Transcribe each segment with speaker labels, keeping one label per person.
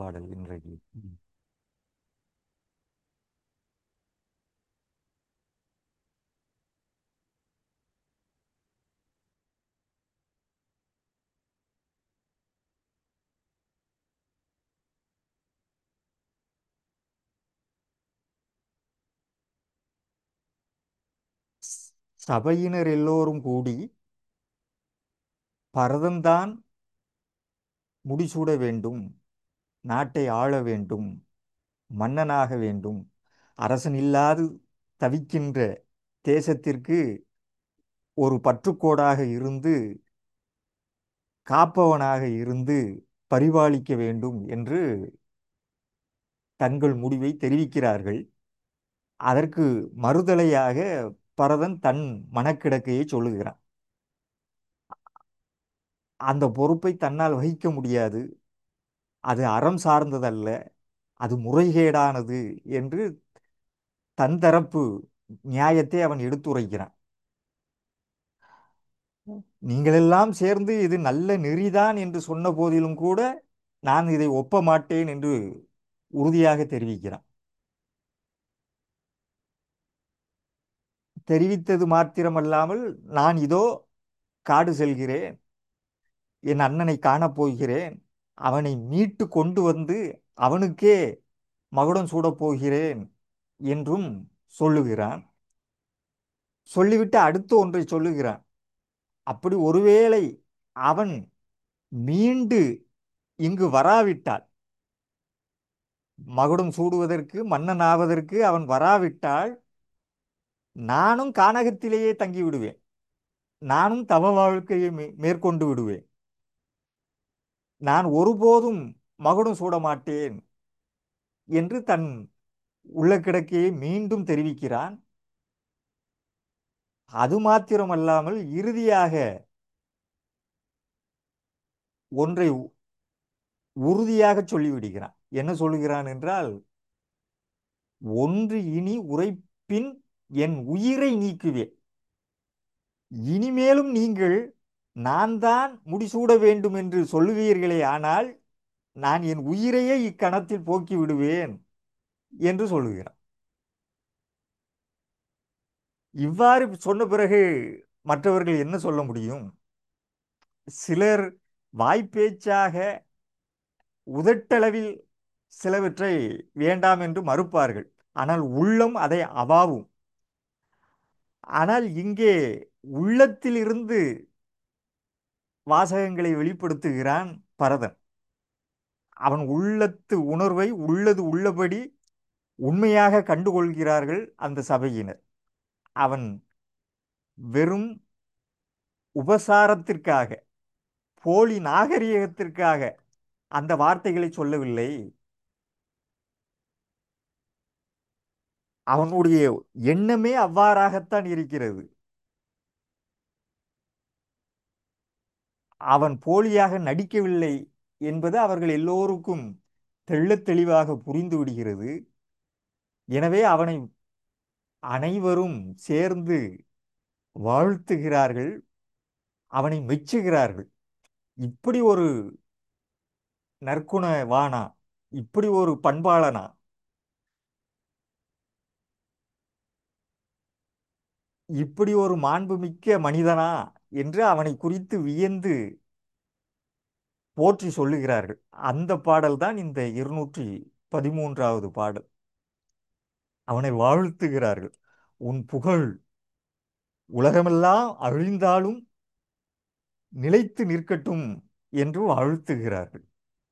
Speaker 1: பாடல் இன்றைக்கு ம். சபையினர் எல்லோரும் கூடி பரதன்தான் முடிசூட வேண்டும் நாட்டை ஆள வேண்டும் மன்னனாக வேண்டும் அரசன் இல்லாது தவிக்கின்ற தேசத்திற்கு ஒரு பற்றுக்கோடாக இருந்து காப்பவனாக இருந்து பரிபாலிக்க வேண்டும் என்று தங்கள் முடிவை தெரிவிக்கிறார்கள் அதற்கு மறுதலையாக பரதன் தன் மனக்கிடக்கையை சொல்லுகிறான் அந்த பொறுப்பை தன்னால் வகிக்க முடியாது அது அறம் சார்ந்ததல்ல அது முறைகேடானது என்று தன் தரப்பு நியாயத்தை அவன் எடுத்துரைக்கிறான் நீங்களெல்லாம் சேர்ந்து இது நல்ல நெறிதான் என்று சொன்ன போதிலும் கூட நான் இதை ஒப்ப மாட்டேன் என்று உறுதியாக தெரிவிக்கிறான் தெரிவித்தது மாத்திரமல்லாமல் நான் இதோ காடு செல்கிறேன் என் அண்ணனை காணப் போகிறேன் அவனை மீட்டு கொண்டு வந்து அவனுக்கே மகுடம் சூடப் போகிறேன் என்றும் சொல்லுகிறான் சொல்லிவிட்டு அடுத்து ஒன்றை சொல்லுகிறான் அப்படி ஒருவேளை அவன் மீண்டு இங்கு வராவிட்டால் மகுடம் சூடுவதற்கு மன்னன் ஆவதற்கு அவன் வராவிட்டால் நானும் கானகத்திலேயே தங்கி விடுவேன் நானும் தவ வாழ்க்கையை மே- மேற்கொண்டு விடுவேன் நான் ஒருபோதும் மகுடம் சூட மாட்டேன் என்று தன் உள்ள கிடக்கையை மீண்டும் தெரிவிக்கிறான் அது மாத்திரமல்லாமல் இறுதியாக ஒன்றை உ- உறுதியாக சொல்லிவிடுகிறான் என்ன சொல்லுகிறான் என்றால் ஒன்று இனி உரைப்பின் என் உயிரை நீக்குவேன் இனிமேலும் நீங்கள் நான் தான் முடிசூட வேண்டும் என்று சொல்லுவீர்களே ஆனால் நான் என் உயிரையே இக்கணத்தில் போக்கி விடுவேன் என்று சொல்லுகிறான் இவ்வாறு சொன்ன பிறகு மற்றவர்கள் என்ன சொல்ல முடியும் சிலர் வாய்ப்பேச்சாக உதட்டளவில் சிலவற்றை வேண்டாம் என்று மறுப்பார்கள் ஆனால் உள்ளம் அதை அவாவும் ஆனால் இங்கே உள்ளத்திலிருந்து வாசகங்களை வெளிப்படுத்துகிறான் பரதன் அவன் உள்ளத்து உணர்வை உள்ளது உள்ளபடி உண்மையாக கண்டுகொள்கிறார்கள் அந்த சபையினர் அவன் வெறும் உபசாரத்திற்காக போலி நாகரிகத்திற்காக அந்த வார்த்தைகளை சொல்லவில்லை அவனுடைய எண்ணமே அவ்வாறாகத்தான் இருக்கிறது அவன் போலியாக நடிக்கவில்லை என்பது அவர்கள் எல்லோருக்கும் தெள்ளத் தெளிவாக புரிந்து விடுகிறது எனவே அவனை அனைவரும் சேர்ந்து வாழ்த்துகிறார்கள் அவனை மெச்சுகிறார்கள் இப்படி ஒரு நற்குணவானா இப்படி ஒரு பண்பாளனா இப்படி ஒரு மாண்புமிக்க மனிதனா என்று அவனை குறித்து வியந்து போற்றி சொல்லுகிறார்கள் அந்த பாடல்தான் இந்த இருநூற்றி பதிமூன்றாவது பாடல் அவனை வாழ்த்துகிறார்கள் உன் புகழ் உலகமெல்லாம் அழிந்தாலும் நிலைத்து நிற்கட்டும் என்று வாழ்த்துகிறார்கள்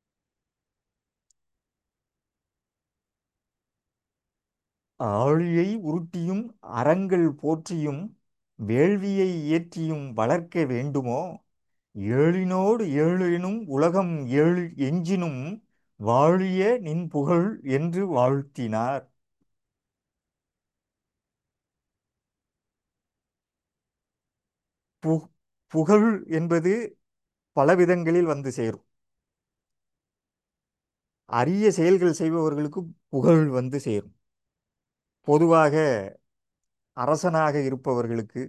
Speaker 1: ஆழியை உருட்டியும் அறங்கள் போற்றியும் வேள்வியை இயற்றியும் வளர்க்க வேண்டுமோ ஏழினோடு ஏழெனும் உலகம் ஏழு எஞ்சினும் வாழிய நின் புகழ் என்று வாழ்த்தினார் பு புகழ் என்பது பல விதங்களில் வந்து சேரும் அரிய செயல்கள் செய்பவர்களுக்கு புகழ் வந்து சேரும் பொதுவாக அரசனாக இருப்பவர்களுக்கு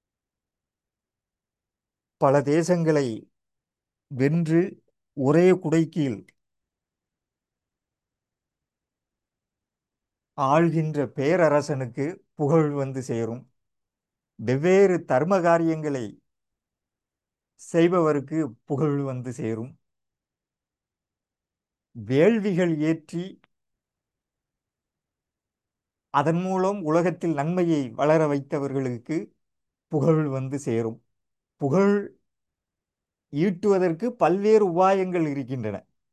Speaker 1: பல தேசங்களை வென்று ஒரே குடை கீழ் ஆள்கின்ற பேரரசனுக்கு புகழ் வந்து சேரும் வெவ்வேறு தர்ம காரியங்களை செய்பவருக்கு புகழ் வந்து சேரும் வேள்விகள் ஏற்றி அதன் மூலம் உலகத்தில் நன்மையை வளர வைத்தவர்களுக்கு புகழ் வந்து சேரும் புகழ் ஈட்டுவதற்கு பல்வேறு உபாயங்கள் இருக்கின்றன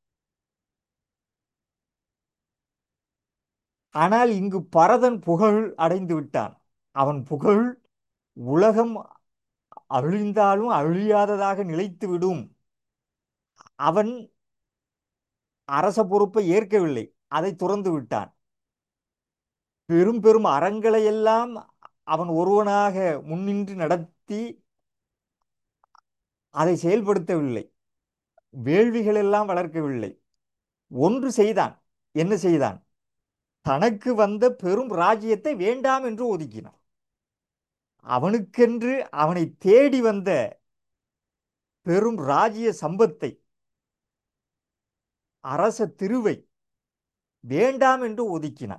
Speaker 1: ஆனால் இங்கு பரதன் புகழ் அடைந்து விட்டான் அவன் புகழ் உலகம் அழிந்தாலும் அழியாததாக நிலைத்துவிடும் அவன் அரச பொறுப்பை ஏற்கவில்லை அதை துறந்து விட்டான் பெரும் பெரும் அறங்களை எல்லாம் அவன் ஒருவனாக முன்னின்று நடத்தி அதை செயல்படுத்தவில்லை வேள்விகள் எல்லாம் வளர்க்கவில்லை ஒன்று செய்தான் என்ன செய்தான் தனக்கு வந்த பெரும் ராஜ்யத்தை வேண்டாம் என்று ஒதுக்கினான் அவனுக்கென்று அவனை தேடி வந்த பெரும் ராஜ்ய சம்பத்தை அரச திருவை வேண்டாம் என்று ஒதுக்கினான்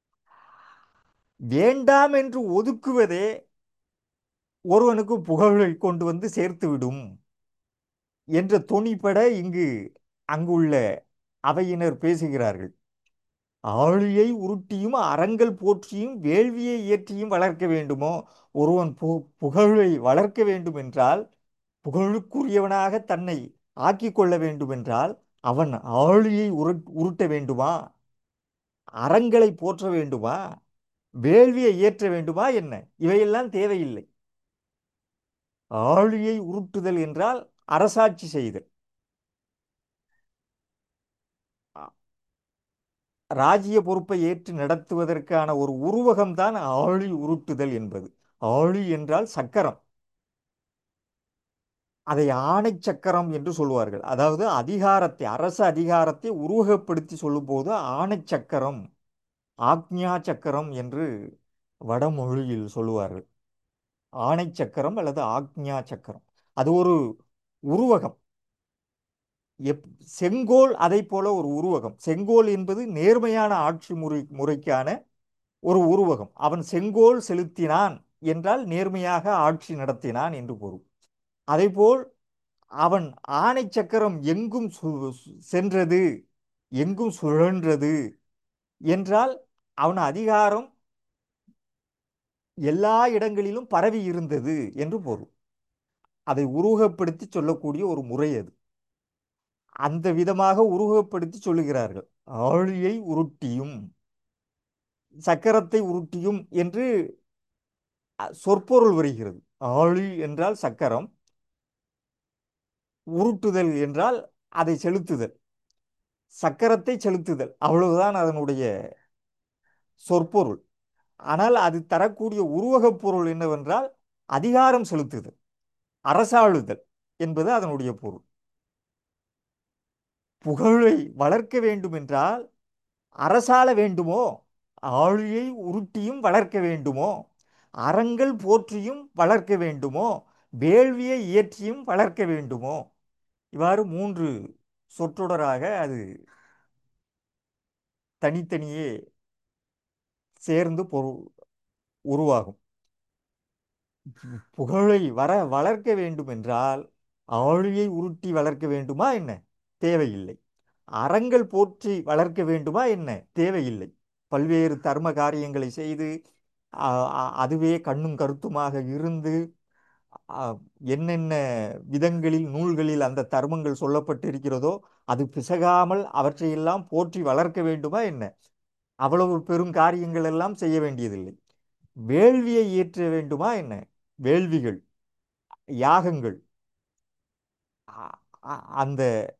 Speaker 1: வேண்டாம் என்று ஒதுக்குவதே ஒருவனுக்கு புகழை கொண்டு வந்து சேர்த்துவிடும் என்ற தொனிப்பட இங்கு அங்குள்ள அவையினர் பேசுகிறார்கள் ஆழியை உருட்டியும் அறங்கள் போற்றியும் வேள்வியை இயற்றியும் வளர்க்க வேண்டுமோ ஒருவன் பு புகழை வளர்க்க வேண்டும் என்றால் புகழுக்குரியவனாக தன்னை ஆக்கிக் கொள்ள வேண்டும் என்றால் அவன் ஆழியை உருட் உருட்ட வேண்டுமா அறங்களை போற்ற வேண்டுமா வேள்வியை இயற்ற வேண்டுமா என்ன இவையெல்லாம் தேவையில்லை ஆழியை உருட்டுதல் என்றால் அரசாட்சி செய்தல் ராஜ்ய பொறுப்பை ஏற்று நடத்துவதற்கான ஒரு உருவகம்தான் ஆழி உருட்டுதல் என்பது ஆழி என்றால் சக்கரம் அதை ஆணை சக்கரம் என்று சொல்வார்கள் அதாவது அதிகாரத்தை அரச அதிகாரத்தை உருவகப்படுத்தி சொல்லும்போது ஆணை சக்கரம் ஆக்ஞா சக்கரம் என்று வடமொழியில் சொல்லுவார்கள் ஆணை சக்கரம் அல்லது ஆக்ஞா சக்கரம் அது ஒரு உருவகம் எப் செங்கோல் அதை போல ஒரு உருவகம் செங்கோல் என்பது நேர்மையான ஆட்சி முறை முறைக்கான ஒரு உருவகம் அவன் செங்கோல் செலுத்தினான் என்றால் நேர்மையாக ஆட்சி நடத்தினான் என்று பொருள் அதேபோல் அவன் ஆணை சக்கரம் எங்கும் சென்றது எங்கும் சுழன்றது என்றால் அவன் அதிகாரம் எல்லா இடங்களிலும் பரவி இருந்தது என்று பொருள் அதை உருவகப்படுத்தி சொல்லக்கூடிய ஒரு முறை அது அந்த விதமாக உருவகப்படுத்தி சொல்லுகிறார்கள் ஆழியை உருட்டியும் சக்கரத்தை உருட்டியும் என்று சொற்பொருள் வருகிறது ஆழி என்றால் சக்கரம் உருட்டுதல் என்றால் அதை செலுத்துதல் சக்கரத்தை செலுத்துதல் அவ்வளவுதான் அதனுடைய சொற்பொருள் ஆனால் அது தரக்கூடிய உருவகப் பொருள் என்னவென்றால் அதிகாரம் செலுத்துதல் அரசாளுதல் என்பது அதனுடைய பொருள் புகழை வளர்க்க வேண்டும் என்றால் அரசாள வேண்டுமோ ஆழியை உருட்டியும் வளர்க்க வேண்டுமோ அறங்கள் போற்றியும் வளர்க்க வேண்டுமோ வேள்வியை இயற்றியும் வளர்க்க வேண்டுமோ இவ்வாறு மூன்று சொற்றொடராக அது தனித்தனியே சேர்ந்து பொரு உருவாகும் புகழை வர வளர்க்க வேண்டும் என்றால் ஆழியை உருட்டி வளர்க்க வேண்டுமா என்ன தேவையில்லை அறங்கள் போற்றி வளர்க்க வேண்டுமா என்ன தேவையில்லை பல்வேறு தர்ம காரியங்களை செய்து அதுவே கண்ணும் கருத்துமாக இருந்து என்னென்ன விதங்களில் நூல்களில் அந்த தர்மங்கள் சொல்லப்பட்டிருக்கிறதோ அது பிசகாமல் அவற்றையெல்லாம் போற்றி வளர்க்க வேண்டுமா என்ன அவ்வளவு பெரும் காரியங்கள் எல்லாம் செய்ய வேண்டியதில்லை வேள்வியை இயற்ற வேண்டுமா என்ன வேள்விகள் யாகங்கள் அந்த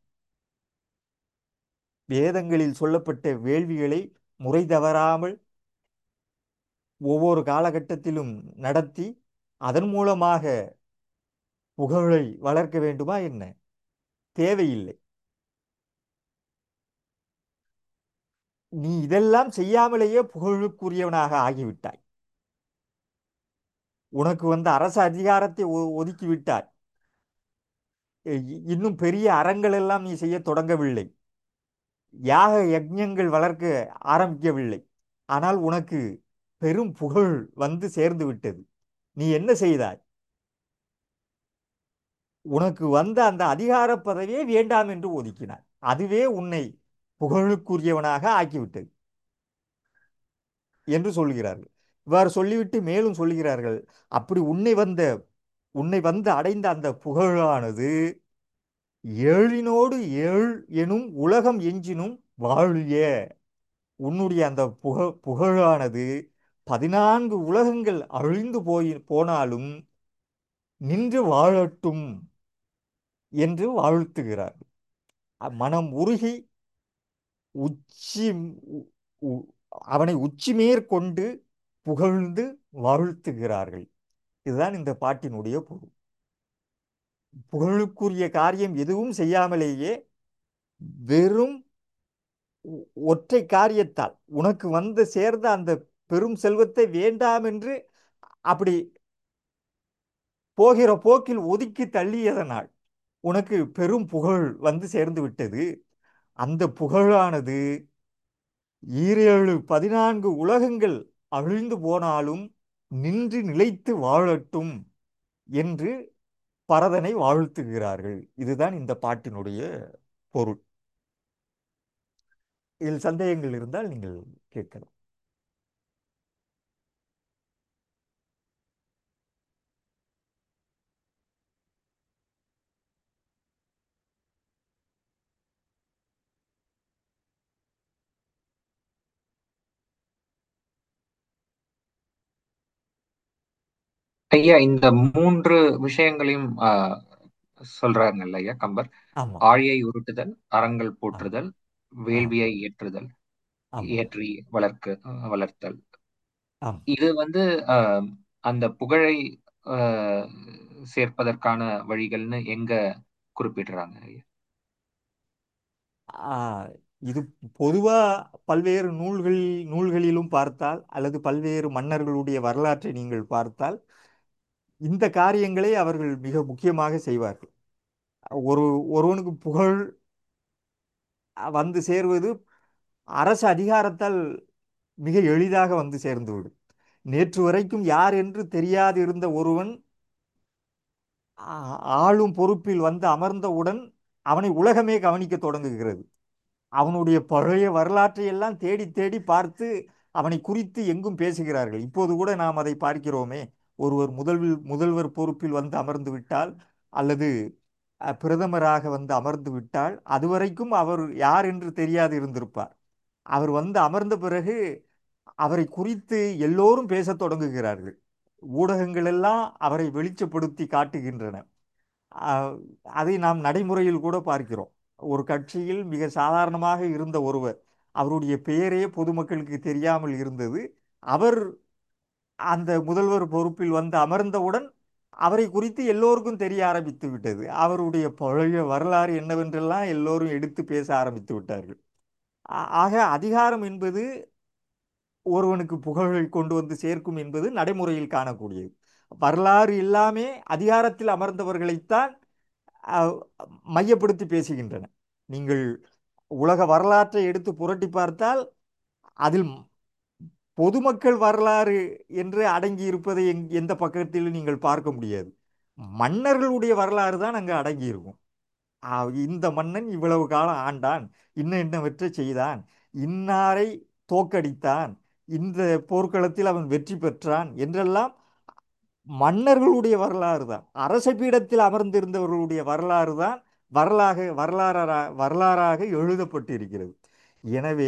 Speaker 1: வேதங்களில் சொல்லப்பட்ட வேள்விகளை முறை தவறாமல் ஒவ்வொரு காலகட்டத்திலும் நடத்தி அதன் மூலமாக புகழை வளர்க்க வேண்டுமா என்ன தேவையில்லை நீ இதெல்லாம் செய்யாமலேயே புகழுக்குரியவனாக ஆகிவிட்டாய் உனக்கு வந்த அரச அதிகாரத்தை ஒதுக்கி விட்டாய் இன்னும் பெரிய அறங்கள் எல்லாம் நீ செய்ய தொடங்கவில்லை யாக யஜ்ஞங்கள் வளர்க்க ஆரம்பிக்கவில்லை ஆனால் உனக்கு பெரும் புகழ் வந்து சேர்ந்து விட்டது நீ என்ன செய்தாய் உனக்கு வந்த அந்த அதிகார பதவியே வேண்டாம் என்று ஒதுக்கினாய் அதுவே உன்னை புகழுக்குரியவனாக ஆக்கிவிட்டது என்று சொல்கிறார்கள் இவ்வாறு சொல்லிவிட்டு மேலும் சொல்கிறார்கள் அப்படி உன்னை வந்த உன்னை வந்து அடைந்த அந்த புகழானது ஏழினோடு ஏழ் எனும் உலகம் எஞ்சினும் வாழிய உன்னுடைய அந்த புக புகழானது பதினான்கு உலகங்கள் அழிந்து போய் போனாலும் நின்று வாழட்டும் என்று வாழ்த்துகிறார் மனம் உருகி உச்சி உ- உ- அவனை உச்சி மேற்கொண்டு புகழ்ந்து வாழ்த்துகிறார்கள் இதுதான் இந்த பாட்டினுடைய பொருள் புகழுக்குரிய காரியம் எதுவும் செய்யாமலேயே வெறும் ஒ- ஒற்றை காரியத்தால் உனக்கு வந்து சேர்ந்த அந்த பெரும் செல்வத்தை வேண்டாம் என்று அப்படி போகிற போக்கில் ஒதுக்கி தள்ளியதனால் உனக்கு பெரும் புகழ் வந்து சேர்ந்து விட்டது அந்த புகழானது ஈரேழு பதினான்கு உலகங்கள் அழிந்து போனாலும் நின்று நிலைத்து வாழட்டும் என்று பரதனை வாழ்த்துகிறார்கள் இதுதான் இந்த பாட்டினுடைய பொருள் இதில் சந்தேகங்கள் இருந்தால் நீங்கள் கேட்கலாம்
Speaker 2: ஐயா இந்த மூன்று விஷயங்களையும் ஆஹ், சொல்றாங்கல்ல ஐயா கம்பர்
Speaker 1: ஆமா
Speaker 2: ஆழியை உருட்டுதல் அறங்கள்
Speaker 1: ஆ,
Speaker 2: போற்றுதல்
Speaker 1: ஆ,
Speaker 2: வேள்வியை ஏற்றுதல்
Speaker 1: ஆமா
Speaker 2: ஏற்றி வளர்க்க வளர்த்தல்
Speaker 1: ஆம்
Speaker 2: இது வந்து ஆஹ், அந்த புகழை ஆஹ், சேர்ப்பதற்கான வழிகள்னு எங்க குறிப்பிடுறாங்க ஐயா
Speaker 1: ஆ, இது பொதுவா பல்வேறு நூல்கள் நூல்களிலும் பார்த்தால் அல்லது பல்வேறு மன்னர்களுடைய வரலாற்றை நீங்கள் பார்த்தால் இந்த காரியங்களை அவர்கள் மிக முக்கியமாக செய்வார்கள் ஒரு ஒருவனுக்கு புகழ் வந்து சேர்வது அரசு அதிகாரத்தால் மிக எளிதாக வந்து சேர்ந்துவிடும் நேற்று வரைக்கும் யார் என்று தெரியாது இருந்த ஒருவன் ஆ- ஆளும் பொறுப்பில் வந்து அமர்ந்தவுடன் அவனை உலகமே கவனிக்க தொடங்குகிறது அவனுடைய பழைய வரலாற்றை எல்லாம் தேடி தேடி பார்த்து அவனை குறித்து எங்கும் பேசுகிறார்கள் இப்போது கூட நாம் அதை பார்க்கிறோமே ஒருவர் முதல்வில் முதல்வர் பொறுப்பில் வந்து அமர்ந்து விட்டால் அல்லது அஹ், பிரதமராக வந்து அமர்ந்து விட்டால் அதுவரைக்கும் அவர் யார் என்று தெரியாது இருந்திருப்பார் அவர் வந்து அமர்ந்த பிறகு அவரை குறித்து எல்லோரும் பேசத் தொடங்குகிறார்கள் ஊடகங்கள் எல்லாம் அவரை வெளிச்சப்படுத்தி காட்டுகின்றன ஆஹ் அதை நாம் நடைமுறையில் கூட பார்க்கிறோம் ஒரு கட்சியில் மிக சாதாரணமாக இருந்த ஒருவர் அவருடைய பெயரே பொதுமக்களுக்கு தெரியாமல் இருந்தது அவர் அந்த முதல்வர் பொறுப்பில் வந்து அமர்ந்தவுடன் அவரை குறித்து எல்லோருக்கும் தெரிய ஆரம்பித்து விட்டது அவருடைய பழைய வரலாறு என்னவென்றெல்லாம் எல்லோரும் எடுத்து பேச ஆரம்பித்து விட்டார்கள் ஆ- ஆக அதிகாரம் என்பது ஒருவனுக்கு புகழை கொண்டு வந்து சேர்க்கும் என்பது நடைமுறையில் காணக்கூடியது வரலாறு எல்லாமே அதிகாரத்தில் அமர்ந்தவர்களைத்தான் அஹ், மையப்படுத்தி பேசுகின்றன நீங்கள் உலக வரலாற்றை எடுத்து புரட்டி பார்த்தால் அதில் பொதுமக்கள் வரலாறு என்று அடங்கி இருப்பதை எங் எந்த பக்கத்திலும் நீங்கள் பார்க்க முடியாது மன்னர்களுடைய வரலாறு தான் அங்கே அடங்கி இருக்கும் ஆ, இந்த மன்னன் இவ்வளவு காலம் ஆண்டான் இன்ன இன்னவற்றை செய்தான் இன்னாரை தோக்கடித்தான் இந்த போர்க்களத்தில் அவன் வெற்றி பெற்றான் என்றெல்லாம் மன்னர்களுடைய வரலாறு தான் அரச பீடத்தில் அமர்ந்திருந்தவர்களுடைய வரலாறு தான் வரலாக வரலாறா வரலாறாக எழுதப்பட்டிருக்கிறது எனவே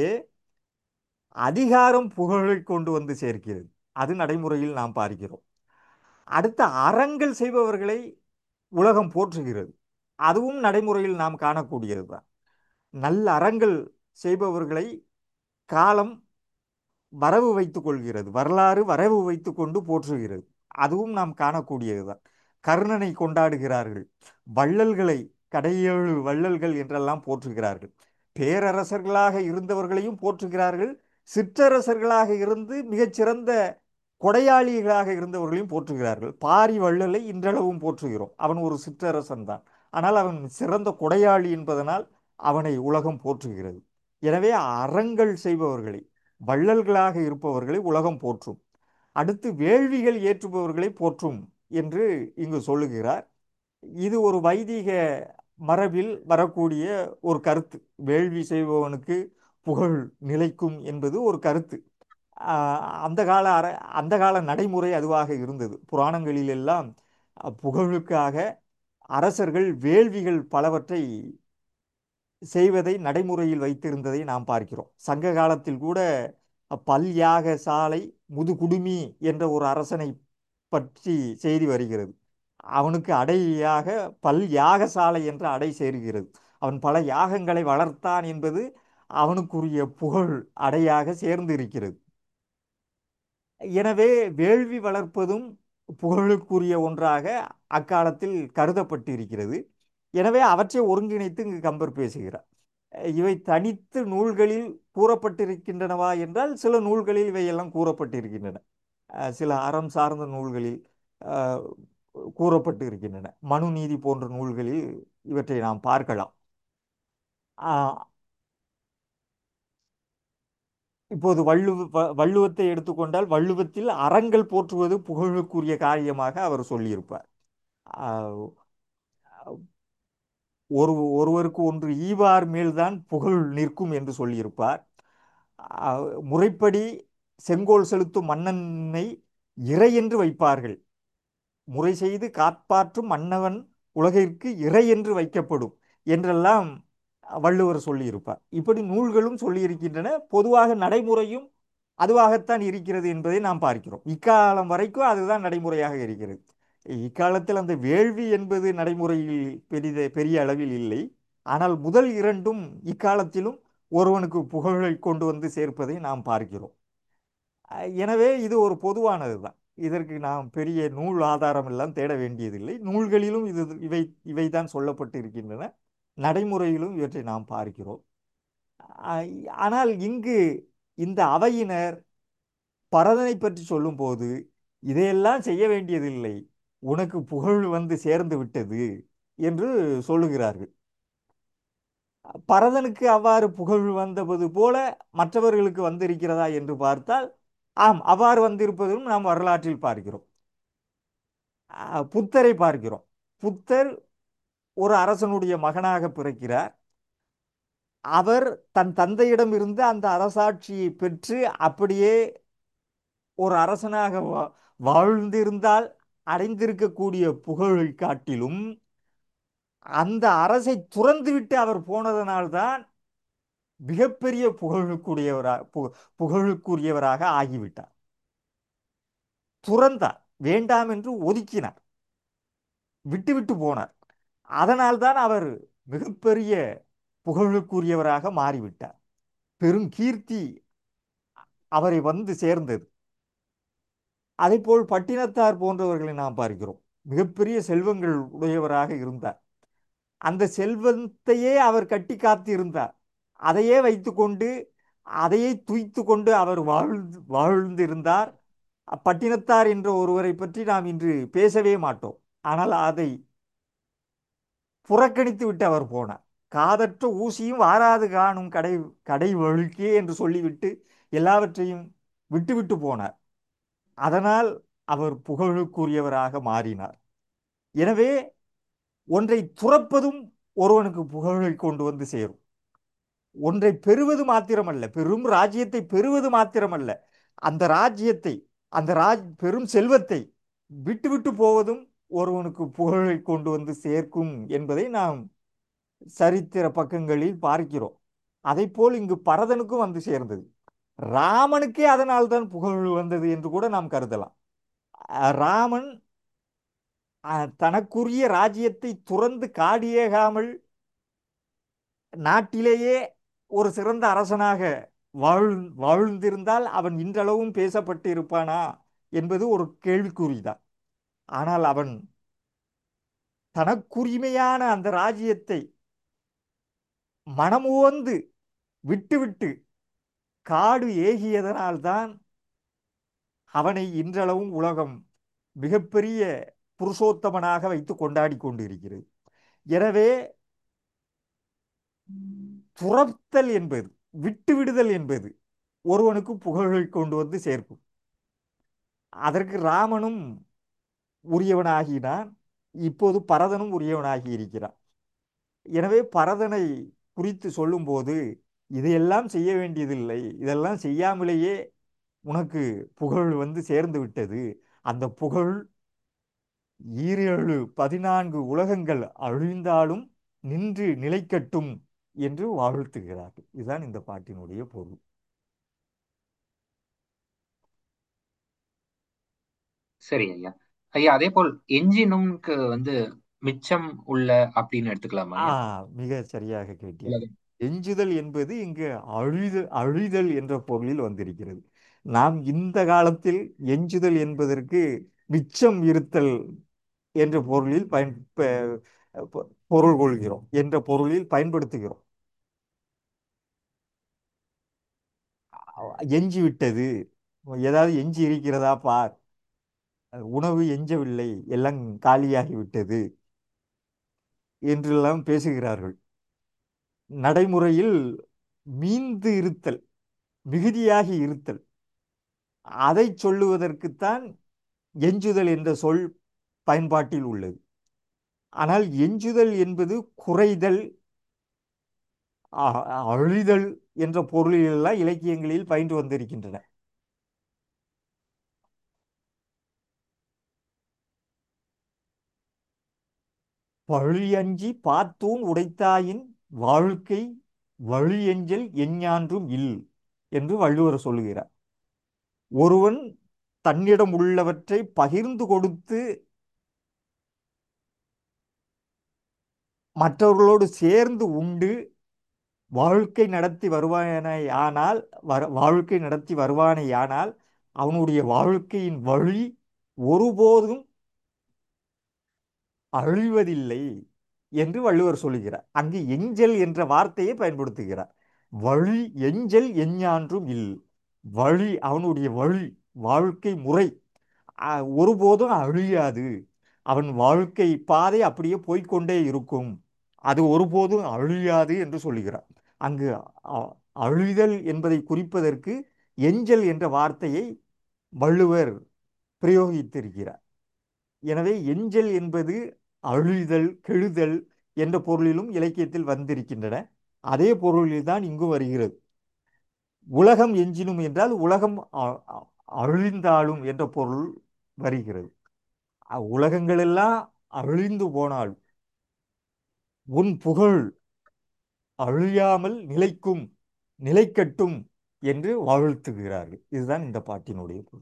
Speaker 1: அதிகாரம் புகழை கொண்டு வந்து சேர்க்கிறது அது நடைமுறையில் நாம் பார்க்கிறோம் அடுத்த அறங்கள் செய்பவர்களை உலகம் போற்றுகிறது அதுவும் நடைமுறையில் நாம் காணக்கூடியது தான் நல்ல அறங்கள் செய்பவர்களை காலம் வரவு வைத்துக் கொள்கிறது வரலாறு வரவு வைத்துக் கொண்டு போற்றுகிறது அதுவும் நாம் காணக்கூடியதுதான் கர்ணனை கொண்டாடுகிறார்கள் வள்ளல்களை கடையேழு வள்ளல்கள் என்றெல்லாம் போற்றுகிறார்கள் பேரரசர்களாக இருந்தவர்களையும் போற்றுகிறார்கள் சிற்றரசர்களாக இருந்து மிகச்சிறந்த கொடையாளிகளாக இருந்தவர்களையும் போற்றுகிறார்கள் பாரி வள்ளலை இன்றளவும் போற்றுகிறோம் அவன் ஒரு சிற்றரசன் தான் ஆனால் அவன் சிறந்த கொடையாளி என்பதனால் அவனை உலகம் போற்றுகிறது எனவே அறங்கள் செய்பவர்களை வள்ளல்களாக இருப்பவர்களை உலகம் போற்றும் அடுத்து வேள்விகள் ஏற்றுபவர்களை போற்றும் என்று இங்கு சொல்லுகிறார் இது ஒரு வைதிக மரபில் வரக்கூடிய ஒரு கருத்து வேள்வி செய்பவனுக்கு புகழ் நிலைக்கும் என்பது ஒரு கருத்து ஆஹ் அந்த கால அர அந்த கால நடைமுறை அதுவாக இருந்தது புராணங்களில் எல்லாம் அஹ், புகழுக்காக அரசர்கள் வேள்விகள் பலவற்றை செய்வதை நடைமுறையில் வைத்திருந்ததை நாம் பார்க்கிறோம் சங்க காலத்தில் கூட பல் யாக சாலை முதுகுடுமி என்ற ஒரு அரசனை பற்றி செய்தி வருகிறது அவனுக்கு அடையாக பல் யாகசாலை என்ற அடை சேருகிறது அவன் பல யாகங்களை வளர்த்தான் என்பது அவனுக்குரிய புகழ் அடையாக சேர்ந்து இருக்கிறது எனவே வேள்வி வளர்ப்பதும் புகழுக்குரிய ஒன்றாக அக்காலத்தில் கருதப்பட்டிருக்கிறது எனவே அவற்றை ஒருங்கிணைத்து இங்கு கம்பர் பேசுகிறார் இவை தனித்து நூல்களில் கூறப்பட்டிருக்கின்றனவா என்றால் சில நூல்களில் இவையெல்லாம் கூறப்பட்டிருக்கின்றன அஹ் சில அறம் சார்ந்த நூல்களில் அஹ், கூறப்பட்டு இருக்கின்றன மனுநீதி போன்ற நூல்களில் இவற்றை நாம் பார்க்கலாம் ஆஹ், இப்போது வள்ளுவ வ- வள்ளுவத்தை எடுத்துக்கொண்டால் வள்ளுவத்தில் அறங்கள் போற்றுவது புகழுக்குரிய காரியமாக அவர் சொல்லியிருப்பார் ஆஹ், ஒரு ஒருவருக்கு ஒன்று ஈவார் மேல்தான் புகழ் நிற்கும் என்று சொல்லியிருப்பார் ஆஹ், முறைப்படி செங்கோல் செலுத்தும் மன்னனை இறை என்று வைப்பார்கள் முறை செய்து காப்பாற்றும் மன்னவன் உலகிற்கு இறை என்று வைக்கப்படும் என்றெல்லாம் வள்ளுவர் சொல்லியிருப்பார் இப்படி நூல்களும் சொல்லியிருக்கின்றன பொதுவாக நடைமுறையும் அதுவாகத்தான் இருக்கிறது என்பதை நாம் பார்க்கிறோம் இக்காலம் வரைக்கும் அதுதான் நடைமுறையாக இருக்கிறது இக்காலத்தில் அந்த வேள்வி என்பது நடைமுறையில் பெரித பெரிய அளவில் இல்லை ஆனால் முதல் இரண்டும் இக்காலத்திலும் ஒருவனுக்கு புகழை கொண்டு வந்து சேர்ப்பதை நாம் பார்க்கிறோம் அஹ் எனவே இது ஒரு பொதுவானது தான் இதற்கு நாம் பெரிய நூல் ஆதாரம் எல்லாம் தேட வேண்டியதில்லை நூல்களிலும் இது இவை இவைதான் சொல்லப்பட்டு இருக்கின்றன நடைமுறையிலும் இவற்றை நாம் பார்க்கிறோம் அஹ் ஆனால் இங்கு இந்த அவையினர் பரதனை பற்றி சொல்லும்போது இதையெல்லாம் செய்ய வேண்டியதில்லை உனக்கு புகழ் வந்து சேர்ந்து விட்டது என்று சொல்லுகிறார்கள் பரதனுக்கு அவ்வாறு புகழ் வந்தது போல மற்றவர்களுக்கு வந்திருக்கிறதா என்று பார்த்தால் ஆம் அவ்வாறு வந்திருப்பதும் நாம் வரலாற்றில் பார்க்கிறோம் அஹ் புத்தரை பார்க்கிறோம் புத்தர் ஒரு அரசனுடைய மகனாக பிறக்கிறார் அவர் தன் தந்தையிடம் இருந்து அந்த அரசாட்சியை பெற்று அப்படியே ஒரு அரசனாக வா- வாழ்ந்திருந்தால் அடைந்திருக்கக்கூடிய புகழை காட்டிலும் அந்த அரசை துறந்துவிட்டு அவர் போனதனால்தான் மிகப்பெரிய புகழுக்குரியவராக பு- புகழுக்குரியவராக ஆகிவிட்டார் துறந்தார் வேண்டாம் என்று ஒதுக்கினார் விட்டுவிட்டு போனார் அதனால்தான் அவர் மிகப்பெரிய புகழுக்குரியவராக மாறிவிட்டார் பெரும் கீர்த்தி அவரை வந்து சேர்ந்தது அதைப்போல் பட்டினத்தார் போன்றவர்களை நாம் பார்க்கிறோம் மிகப்பெரிய செல்வங்கள் உடையவராக இருந்தார் அந்த செல்வத்தையே அவர் கட்டி காத்து இருந்தார் அதையே வைத்துக்கொண்டு அதையே துய்த்து கொண்டு அவர் வாழ்ந்து வாழ்ந்திருந்தார் பட்டினத்தார் என்ற ஒருவரை பற்றி நாம் இன்று பேசவே மாட்டோம் ஆனால் அதை புறக்கணித்து விட்டு அவர் போனார் காதற்ற ஊசியும் வாராது காணும் கடை கடை வழுக்கே என்று சொல்லிவிட்டு எல்லாவற்றையும் விட்டுவிட்டு போனார் அதனால் அவர் புகழுக்குரியவராக மாறினார் எனவே ஒன்றை துறப்பதும் ஒருவனுக்கு புகழை கொண்டு வந்து சேரும் ஒன்றை பெறுவது மாத்திரமல்ல பெரும் ராஜ்யத்தை பெறுவது மாத்திரமல்ல அந்த ராஜ்யத்தை அந்த ராஜ் பெரும் செல்வத்தை விட்டுவிட்டு போவதும் ஒருவனுக்கு புகழை கொண்டு வந்து சேர்க்கும் என்பதை நாம் சரித்திர பக்கங்களில் பார்க்கிறோம் அதைப்போல் இங்கு பரதனுக்கும் வந்து சேர்ந்தது ராமனுக்கே அதனால்தான் புகழ் வந்தது என்று கூட நாம் கருதலாம் அஹ் ராமன் அஹ், தனக்குரிய ராஜ்யத்தை துறந்து காடியேகாமல் நாட்டிலேயே ஒரு சிறந்த அரசனாக வாழ் வாழ்ந்திருந்தால் அவன் இன்றளவும் பேசப்பட்டு இருப்பானா என்பது ஒரு கேள்விக்குறிதான் ஆனால் அவன் தனக்குரிமையான அந்த ராஜ்யத்தை மனமுவந்து விட்டுவிட்டு காடு ஏகியதனால்தான் அவனை இன்றளவும் உலகம் மிகப்பெரிய புருஷோத்தமனாக வைத்து கொண்டாடி கொண்டிருக்கிறது எனவே துறத்தல் என்பது விட்டுவிடுதல் என்பது ஒருவனுக்கு புகழை கொண்டு வந்து சேர்க்கும் அதற்கு ராமனும் உரியவனாகினான் இப்போது பரதனும் உரியவனாகி இருக்கிறான் எனவே பரதனை குறித்து சொல்லும்போது இதையெல்லாம் செய்ய வேண்டியதில்லை இதெல்லாம் செய்யாமலேயே உனக்கு புகழ் வந்து சேர்ந்து விட்டது அந்த புகழ் ஈரேழு பதினான்கு உலகங்கள் அழிந்தாலும் நின்று நிலைக்கட்டும் என்று வாழ்த்துகிறார்கள் இதுதான் இந்த பாட்டினுடைய பொருள்
Speaker 2: சரி ஐயா ஐயா அதே போல் எஞ்சினும்க்கு வந்து மிச்சம் உள்ள அப்படின்னு எடுத்துக்கலாமா
Speaker 1: ஆ
Speaker 2: ஐயா
Speaker 1: மிக சரியாக கேட்டீர்கள்
Speaker 2: உலகம்
Speaker 1: எஞ்சுதல் என்பது இங்கு அழிது அழிதல் என்ற பொருளில் வந்திருக்கிறது நாம் இந்த காலத்தில் எஞ்சுதல் என்பதற்கு மிச்சம் இருத்தல் என்ற பொருளில் பயன் ப- பொ- பொருள் கொள்கிறோம் என்ற பொருளில் பயன்படுத்துகிறோம் எஞ்சி விட்டது ஏதாவது எஞ்சி இருக்கிறதா பார் உணவு எஞ்சவில்லை எல்லாம் காலியாகி விட்டது என்றெல்லாம் பேசுகிறார்கள் நடைமுறையில் மீந்து இருத்தல் மிகுதியாகி இருத்தல் அதை சொல்லுவதற்குத்தான் எஞ்சுதல் என்ற சொல் பயன்பாட்டில் உள்ளது ஆனால் எஞ்சுதல் என்பது குறைதல் அ- அழிதல் என்ற பொருளிலெல்லாம் இலக்கியங்களில் பயின்று வந்திருக்கின்றன பழியஞ்சி பாத்தூன் உடைத்தாயின் வாழ்க்கை வழியெஞ்சல் எஞ்ஞான்றும் இல் என்று வள்ளுவர் சொல்லுகிறார் ஒருவன் தன்னிடம் உள்ளவற்றை பகிர்ந்து கொடுத்து மற்றவர்களோடு சேர்ந்து உண்டு வாழ்க்கை நடத்தி வருவானேயானால் வர வாழ்க்கை நடத்தி வருவானேயானால் அவனுடைய வாழ்க்கையின் வழி ஒருபோதும் அழிவதில்லை என்று வள்ளுவர் சொல்லுகிறார் அங்கு எஞ்சல் என்ற வார்த்தையை பயன்படுத்துகிறார் வழி எஞ்சல் எஞ்ஞான்றும் இல் வழி அவனுடைய வழி வாழ்க்கை முறை அ, ஒருபோதும் அழியாது அவன் வாழ்க்கை பாதை அப்படியே போய்க்கொண்டே இருக்கும் அது ஒருபோதும் அழியாது என்று சொல்லுகிறார் அங்கு அ- அழிதல் என்பதை குறிப்பதற்கு எஞ்சல் என்ற வார்த்தையை வள்ளுவர் பிரயோகித்திருக்கிறார் எனவே எஞ்சல் என்பது அழிதல் கெழுதல் என்ற பொருளிலும் இலக்கியத்தில் வந்திருக்கின்றன அதே பொருளில்தான் இங்கு வருகிறது உலகம் எஞ்சினும் என்றால் உலகம் அ- அ- அழிந்தாலும் என்ற பொருள் வருகிறது அ- உலகங்களெல்லாம் அழிந்து போனால் உன் புகழ் அழியாமல் நிலைக்கும் நிலைக்கட்டும் என்று வாழ்த்துகிறார்கள் இதுதான் இந்த பாட்டினுடைய பொருள்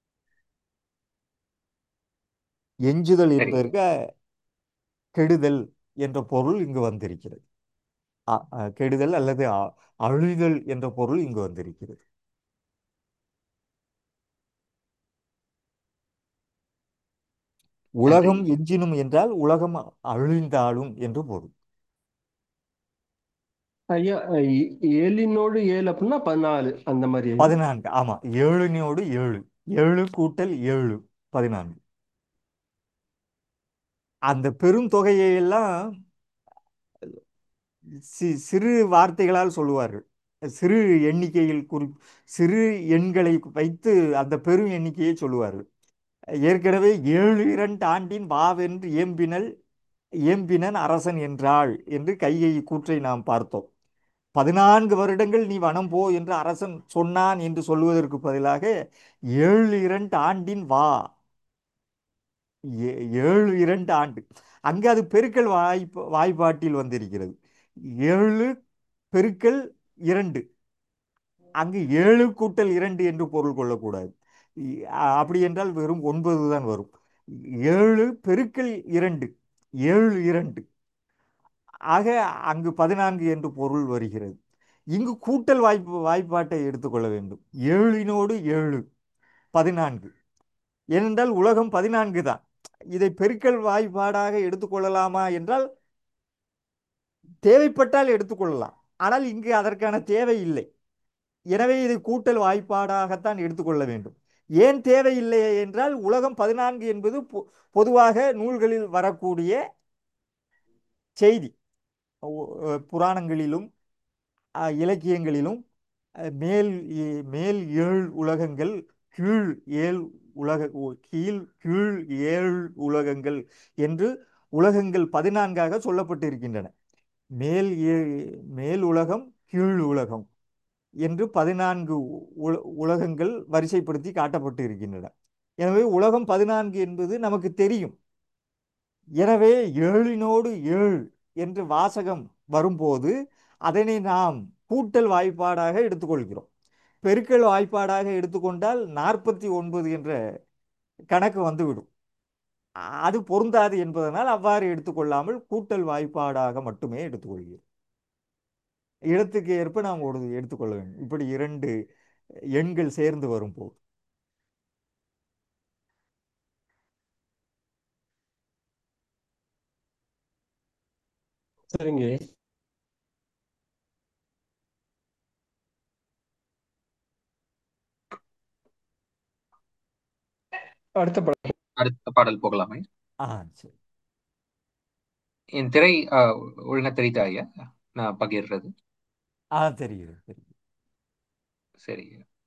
Speaker 1: எஞ்சுதல்
Speaker 2: சரி
Speaker 1: என்பதற்கு கெடுதல் என்ற பொருள் இங்கு வந்திருக்கிறது அ- அ, கெடுதல் அல்லது அ- அழிதல் என்ற பொருள் இங்கு வந்திருக்கிறது
Speaker 2: நன்றி
Speaker 1: உலகம் எஞ்சினும் என்றால் உலகம் அழிந்தாலும் என்று பொருள்
Speaker 3: ஐயா ஏ- ஏழினோடு ஏழு அப்படின்னா பதினாலு அந்த மாதிரி ஐயா
Speaker 1: பதினான்கு ஆமா ஏழுனோடு ஏழு ஏழு கூட்டல் ஏழு பதினான்கு அந்த பெருந்தொகையை எல்லாம் சி- சிறு வார்த்தைகளால் சொல்லுவார்கள் சிறு எண்ணிக்கையில் குறி சிறு எண்களை வைத்து அந்த பெரும் எண்ணிக்கையை சொல்லுவார்கள் ஏற்கனவே ஏழு இரண்டு ஆண்டின் வாவென்று ஏம்பினல் ஏம்பினன் அரசன் என்றாள் என்று கையை கூற்றை நாம் பார்த்தோம் பதினான்கு வருடங்கள் நீ வனம் போ என்று அரசன் சொன்னான் என்று சொல்வதற்கு பதிலாக ஏழு இரண்டு ஆண்டின் வா ஏ- ஏழு இரண்டு ஆண்டு அங்கு அது பெருக்கல் வாய்ப்பு வாய்ப்பாட்டில் வந்திருக்கிறது ஏழு பெருக்கல் இரண்டு அங்கு ஏழு கூட்டல் இரண்டு என்று பொருள் கொள்ளக்கூடாது இ- அ- அப்படி என்றால் வெறும் ஒன்பது தான் வரும் ஏழு பெருக்கல் இரண்டு ஏழு இரண்டு ஆக அங்கு பதினான்கு என்று பொருள் வருகிறது இங்கு கூட்டல் வாய்ப்பு வாய்ப்பாட்டை எடுத்துக்கொள்ள வேண்டும் ஏழினோடு ஏழு பதினான்கு ஏனென்றால் உலகம் பதினான்கு தான் இதை பெருக்கல் வாய்ப்பாடாக எடுத்துக்கொள்ளலாமா என்றால் தேவைப்பட்டால் எடுத்துக்கொள்ளலாம் ஆனால் இங்கு அதற்கான தேவை இல்லை எனவே இதை கூட்டல் வாய்ப்பாடாகத்தான் எடுத்துக்கொள்ள வேண்டும் ஏன் தேவையில்லை என்றால் உலகம் பதினான்கு என்பது பொ- பொதுவாக நூல்களில் வரக்கூடிய செய்தி ஒ- அஹ் புராணங்களிலும் அஹ் இலக்கியங்களிலும் அஹ், மேல் ஏ- மேல் ஏழ் உலகங்கள் கீழ் ஏழ் உலக உ- கீழ் கீழ் ஏழ் உலகங்கள் என்று உலகங்கள் பதினான்காக சொல்லப்பட்டிருக்கின்றன மேல் ஏ- மேல் உலகம் கீழ் உலகம் என்று பதினான்கு உல- உலகங்கள் வரிசைப்படுத்தி காட்டப்பட்டு இருக்கின்றன எனவே உலகம் பதினான்கு என்பது நமக்கு தெரியும் எனவே ஏழினோடு ஏழ் என்று வாசகம் வரும்போது அதனை நாம் கூட்டல் வாய்ப்பாடாக எடுத்துக்கொள்கிறோம் பெருக்கல் வாய்ப்பாடாக எடுத்துக்கொண்டால் நாற்பத்தி ஒன்பது என்ற கணக்கு வந்துவிடும் அது பொருந்தாது என்பதனால் அவ்வாறு எடுத்துக்கொள்ளாமல் கூட்டல் வாய்ப்பாடாக மட்டுமே எடுத்துக்கொள்கிறோம் இடத்துக்கு ஏற்ப நாம் ஒரு எடுத்துக்கொள்ள வேண்டும் இப்படி இரண்டு எண்கள் சேர்ந்து வரும்போது
Speaker 3: சரிங்க அடுத்த படம்
Speaker 2: அடுத்த பாடல் போகலாமே
Speaker 1: ஆ சரி
Speaker 2: என் திரை அஹ், ஒழுங்கா தெரியுதா ஐயா நான் பகிர்றது
Speaker 1: ஆ தெரிகிறது தெரியுது
Speaker 2: சரி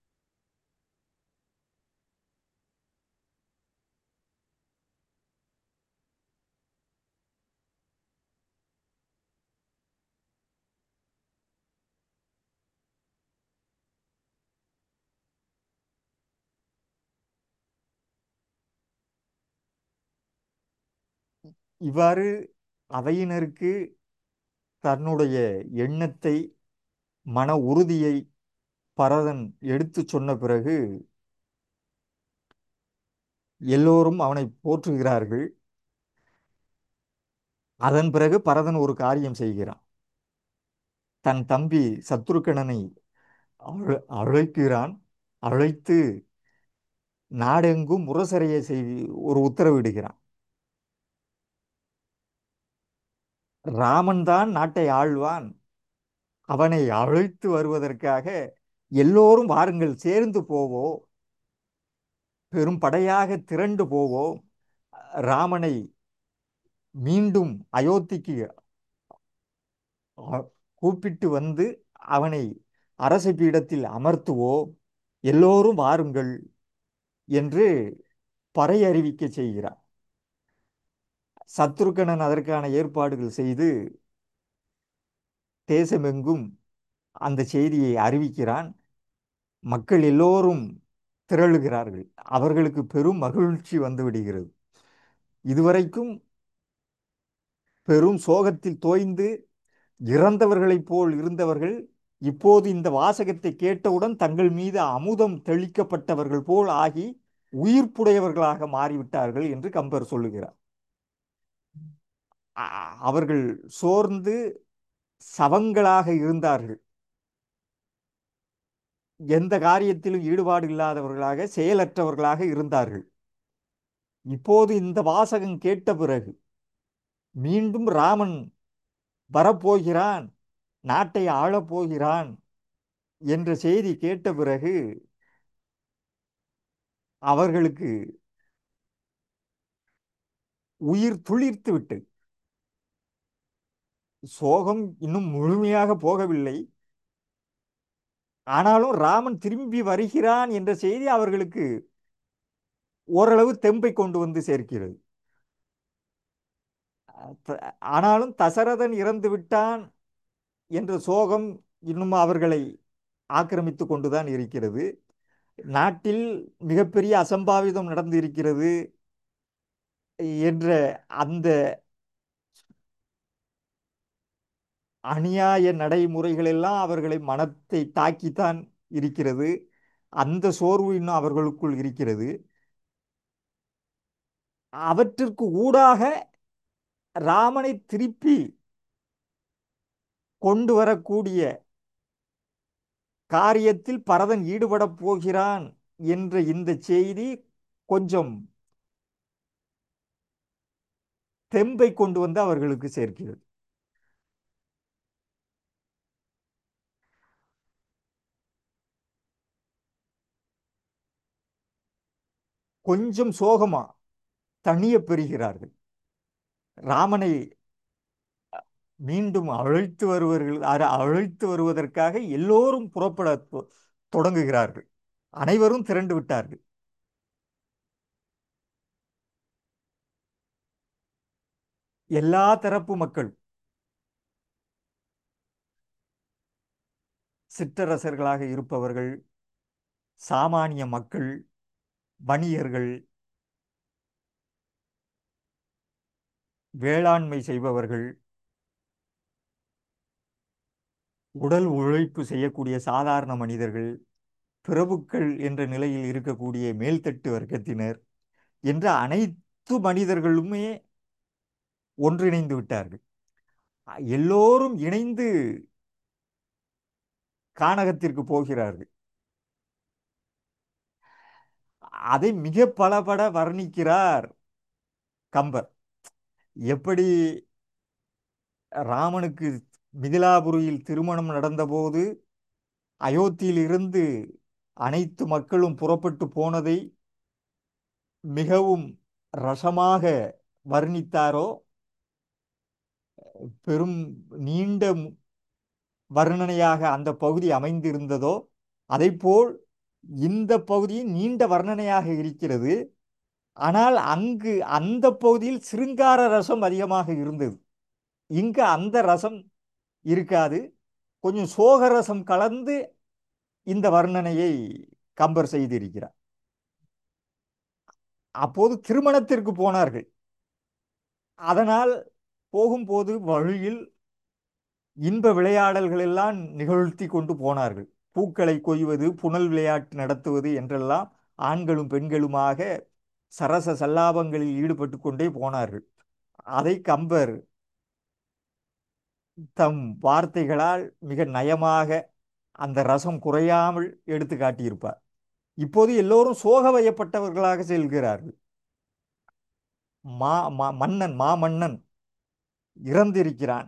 Speaker 1: இவ்வாறு அவையினருக்கு தன்னுடைய எண்ணத்தை மன உறுதியை பரதன் எடுத்துச் சொன்ன பிறகு எல்லோரும் அவனை போற்றுகிறார்கள் அதன் பிறகு பரதன் ஒரு காரியம் செய்கிறான் தன் தம்பி சத்ருக்கணனை அழ- அழைக்கிறான் அழைத்து நாடெங்கும் முரசறைய செய்தி ஒரு உத்தரவிடுகிறான் ராமன் தான் நாட்டை ஆள்வான் அவனை அழைத்து வருவதற்காக எல்லோரும் வாருங்கள் சேர்ந்து போவோம் பெரும் படையாக திரண்டு போவோம் ராமனை மீண்டும் அயோத்திக்கு அ- கூப்பிட்டு வந்து அவனை அரச பீடத்தில் அமர்த்துவோம் எல்லோரும் வாருங்கள் என்று பறை அறிவிக்க செய்கிறார் சத்ருக்கணன் அதற்கான ஏற்பாடுகள் செய்து தேசமெங்கும் அந்த செய்தியை அறிவிக்கிறான் மக்கள் எல்லோரும் திரளுகிறார்கள் அவர்களுக்கு பெரும் மகிழ்ச்சி வந்து விடுகிறது இதுவரைக்கும் பெரும் சோகத்தில் தோய்ந்து இறந்தவர்களைப் போல் இருந்தவர்கள் இப்போது இந்த வாசகத்தை கேட்டவுடன் தங்கள் மீது அமுதம் தெளிக்கப்பட்டவர்கள் போல் ஆகி உயிர்ப்புடையவர்களாக மாறிவிட்டார்கள் என்று கம்பர் சொல்லுகிறார் அ- அவர்கள் சோர்ந்து சவங்களாக இருந்தார்கள் எந்த காரியத்திலும் ஈடுபாடு இல்லாதவர்களாக செயலற்றவர்களாக இருந்தார்கள் இப்போது இந்த வாசகம் கேட்ட பிறகு மீண்டும் ராமன் வரப்போகிறான் நாட்டை ஆளப்போகிறான் என்ற செய்தி கேட்ட பிறகு அவர்களுக்கு உயிர் துளிர்த்து விட்டு சோகம் இன்னும் முழுமையாக போகவில்லை ஆனாலும் ராமன் திரும்பி வருகிறான் என்ற செய்தி அவர்களுக்கு ஓரளவு தெம்பை கொண்டு வந்து சேர்க்கிறது த- ஆனாலும் தசரதன் இறந்து விட்டான் என்ற சோகம் இன்னும் அவர்களை ஆக்கிரமித்து கொண்டுதான் இருக்கிறது நாட்டில் மிகப்பெரிய அசம்பாவிதம் நடந்து இருக்கிறது என்ற அந்த அநியாய நடைமுறைகள் எல்லாம் அவர்களை மனத்தை தாக்கித்தான் இருக்கிறது அந்த சோர்வு இன்னும் அவர்களுக்குள் இருக்கிறது அவற்றிற்கு ஊடாக ராமனை திருப்பி கொண்டு வரக்கூடிய காரியத்தில் பரதன் ஈடுபடப் போகிறான் என்ற இந்த செய்தி கொஞ்சம் தெம்பை கொண்டு வந்து அவர்களுக்கு சேர்க்கிறது கொஞ்சம் சோகமா தணிய பெறுகிறார்கள் ராமனை மீண்டும் அழைத்து வருவர்கள் அர- அழைத்து வருவதற்காக எல்லோரும் புறப்பட தொ- தொடங்குகிறார்கள் அனைவரும் திரண்டு விட்டார்கள் எல்லா தரப்பு மக்கள் சிற்றரசர்களாக இருப்பவர்கள் சாமானிய மக்கள் வணிகர்கள் வேளாண்மை செய்பவர்கள் உடல் உழைப்பு செய்யக்கூடிய சாதாரண மனிதர்கள் பிரபுக்கள் என்ற நிலையில் இருக்கக்கூடிய மேல்தட்டு வர்க்கத்தினர் என்ற அனைத்து மனிதர்களுமே ஒன்றிணைந்து விட்டார்கள் எல்லோரும் இணைந்து கானகத்திற்கு போகிறார்கள் அதை மிக பலபட வர்ணிக்கிறார் கம்பர் எப்படி ராமனுக்கு மிதிலாபுரியில் திருமணம் நடந்தபோது அயோத்தியிலிருந்து அனைத்து மக்களும் புறப்பட்டு போனதை மிகவும் ரசமாக வர்ணித்தாரோ பெரும் நீண்ட வர்ணனையாக அந்த பகுதி அமைந்திருந்ததோ அதைப்போல் இந்த பகுதியும் நீண்ட வர்ணனையாக இருக்கிறது ஆனால் அங்கு அந்த பகுதியில் சிருங்கார ரசம் அதிகமாக இருந்தது இங்கு அந்த ரசம் இருக்காது கொஞ்சம் சோக ரசம் கலந்து இந்த வர்ணனையை கம்பர் செய்திருக்கிறார் அப்போது திருமணத்திற்கு போனார்கள் அதனால் போகும்போது வழியில் இன்ப விளையாடல்கள் எல்லாம் நிகழ்த்தி கொண்டு போனார்கள் பூக்களை கொய்வது புனல் விளையாட்டு நடத்துவது என்றெல்லாம் ஆண்களும் பெண்களுமாக சரச சல்லாபங்களில் ஈடுபட்டு கொண்டே போனார்கள் அதை கம்பர் தம் வார்த்தைகளால் மிக நயமாக அந்த ரசம் குறையாமல் எடுத்து காட்டியிருப்பார் இப்போது எல்லோரும் சோக வயப்பட்டவர்களாக செல்கிறார்கள் மா மா- மன்னன் மாமன்னன் இறந்திருக்கிறான்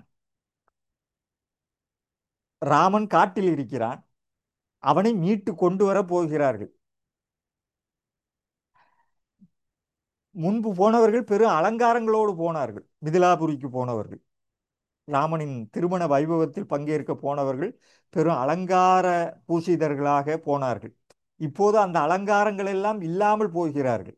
Speaker 1: ராமன் காட்டில் இருக்கிறான் அவனை மீட்டு கொண்டு வர போகிறார்கள் முன்பு போனவர்கள் பெரும் அலங்காரங்களோடு போனார்கள் மிதிலாபுரிக்கு போனவர்கள் ராமனின் திருமண வைபவத்தில் பங்கேற்க போனவர்கள் பெரும் அலங்கார பூசிதர்களாக போனார்கள் இப்போது அந்த அலங்காரங்கள் எல்லாம் இல்லாமல் போகிறார்கள்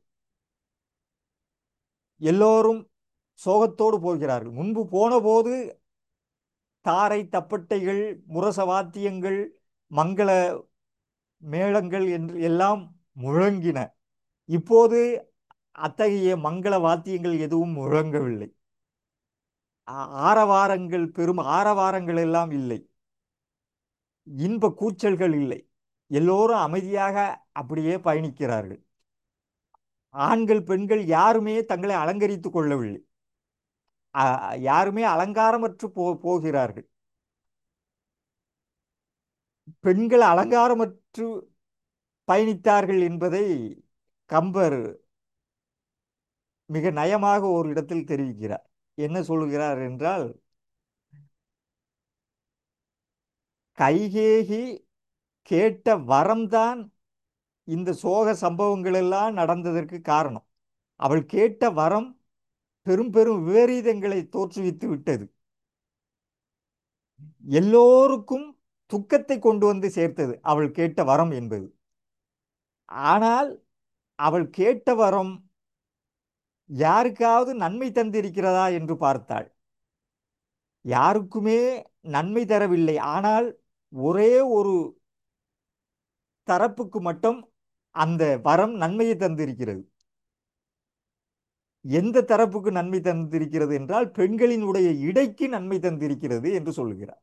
Speaker 1: எல்லோரும் சோகத்தோடு போகிறார்கள் முன்பு போனபோது தாரை தப்பட்டைகள் முரச வாத்தியங்கள் மங்கள மேளங்கள் என்று எல்லாம் முழங்கின இப்போது அத்தகைய மங்கள வாத்தியங்கள் எதுவும் முழங்கவில்லை ஆ- ஆரவாரங்கள் பெரும் ஆரவாரங்கள் எல்லாம் இல்லை இன்ப கூச்சல்கள் இல்லை எல்லோரும் அமைதியாக அப்படியே பயணிக்கிறார்கள் ஆண்கள் பெண்கள் யாருமே தங்களை அலங்கரித்துக் கொள்ளவில்லை ஆ- யாருமே அலங்காரமற்று போ போகிறார்கள் பெண்கள் அலங்காரமற்று பயணித்தார்கள் என்பதை கம்பர் மிக நயமாக ஒரு இடத்தில் தெரிவிக்கிறார் என்ன சொல்லுகிறார் என்றால் கைகேகி கேட்ட வரம்தான் இந்த சோக சம்பவங்கள் எல்லாம் நடந்ததற்கு காரணம் அவள் கேட்ட வரம் பெரும் பெரும் விபரீதங்களை தோற்றுவித்து விட்டது எல்லோருக்கும் துக்கத்தை கொண்டு வந்து சேர்த்தது அவள் கேட்ட வரம் என்பது ஆனால் அவள் கேட்ட வரம் யாருக்காவது நன்மை தந்திருக்கிறதா என்று பார்த்தாள் யாருக்குமே நன்மை தரவில்லை ஆனால் ஒரே ஒரு தரப்புக்கு மட்டும் அந்த வரம் நன்மையை தந்திருக்கிறது எந்த தரப்புக்கு நன்மை தந்திருக்கிறது என்றால் பெண்களினுடைய இடைக்கு நன்மை தந்திருக்கிறது என்று சொல்லுகிறார்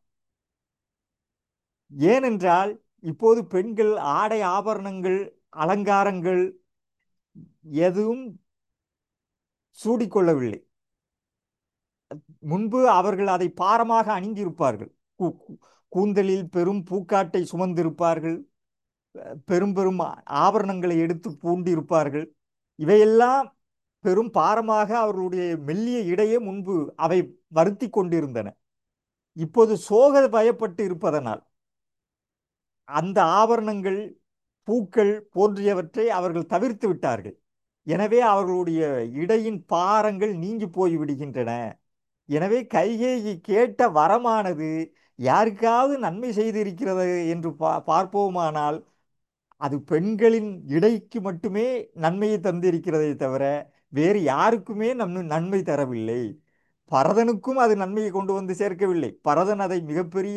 Speaker 1: ஏனென்றால் இப்போது பெண்கள் ஆடை ஆபரணங்கள் அலங்காரங்கள் எதுவும் சூடிக்கொள்ளவில்லை முன்பு அவர்கள் அதை பாரமாக அணிந்திருப்பார்கள் கூ- கூ- கூந்தலில் பெரும் பூக்காட்டை சுமந்திருப்பார்கள் பெரும் பெரும் ஆபரணங்களை எடுத்து பூண்டிருப்பார்கள் இவையெல்லாம் பெரும் பாரமாக அவர்களுடைய மெல்லிய இடையே முன்பு அவை வருத்தி கொண்டிருந்தன இப்போது சோக பயப்பட்டு இருப்பதனால் அந்த ஆபரணங்கள் பூக்கள் போன்றியவற்றை அவர்கள் தவிர்த்து விட்டார்கள் எனவே அவர்களுடைய இடையின் பாரங்கள் நீங்கி போய் விடுகின்றன எனவே கைகேயி கேட்ட வரமானது யாருக்காவது நன்மை செய்திருக்கிறது என்று பா பார்ப்போமானால் அது பெண்களின் இடைக்கு மட்டுமே நன்மையை தந்திருக்கிறதை தவிர வேறு யாருக்குமே நன்மை நன்மை தரவில்லை பரதனுக்கும் அது நன்மையை கொண்டு வந்து சேர்க்கவில்லை பரதன் அதை மிகப்பெரிய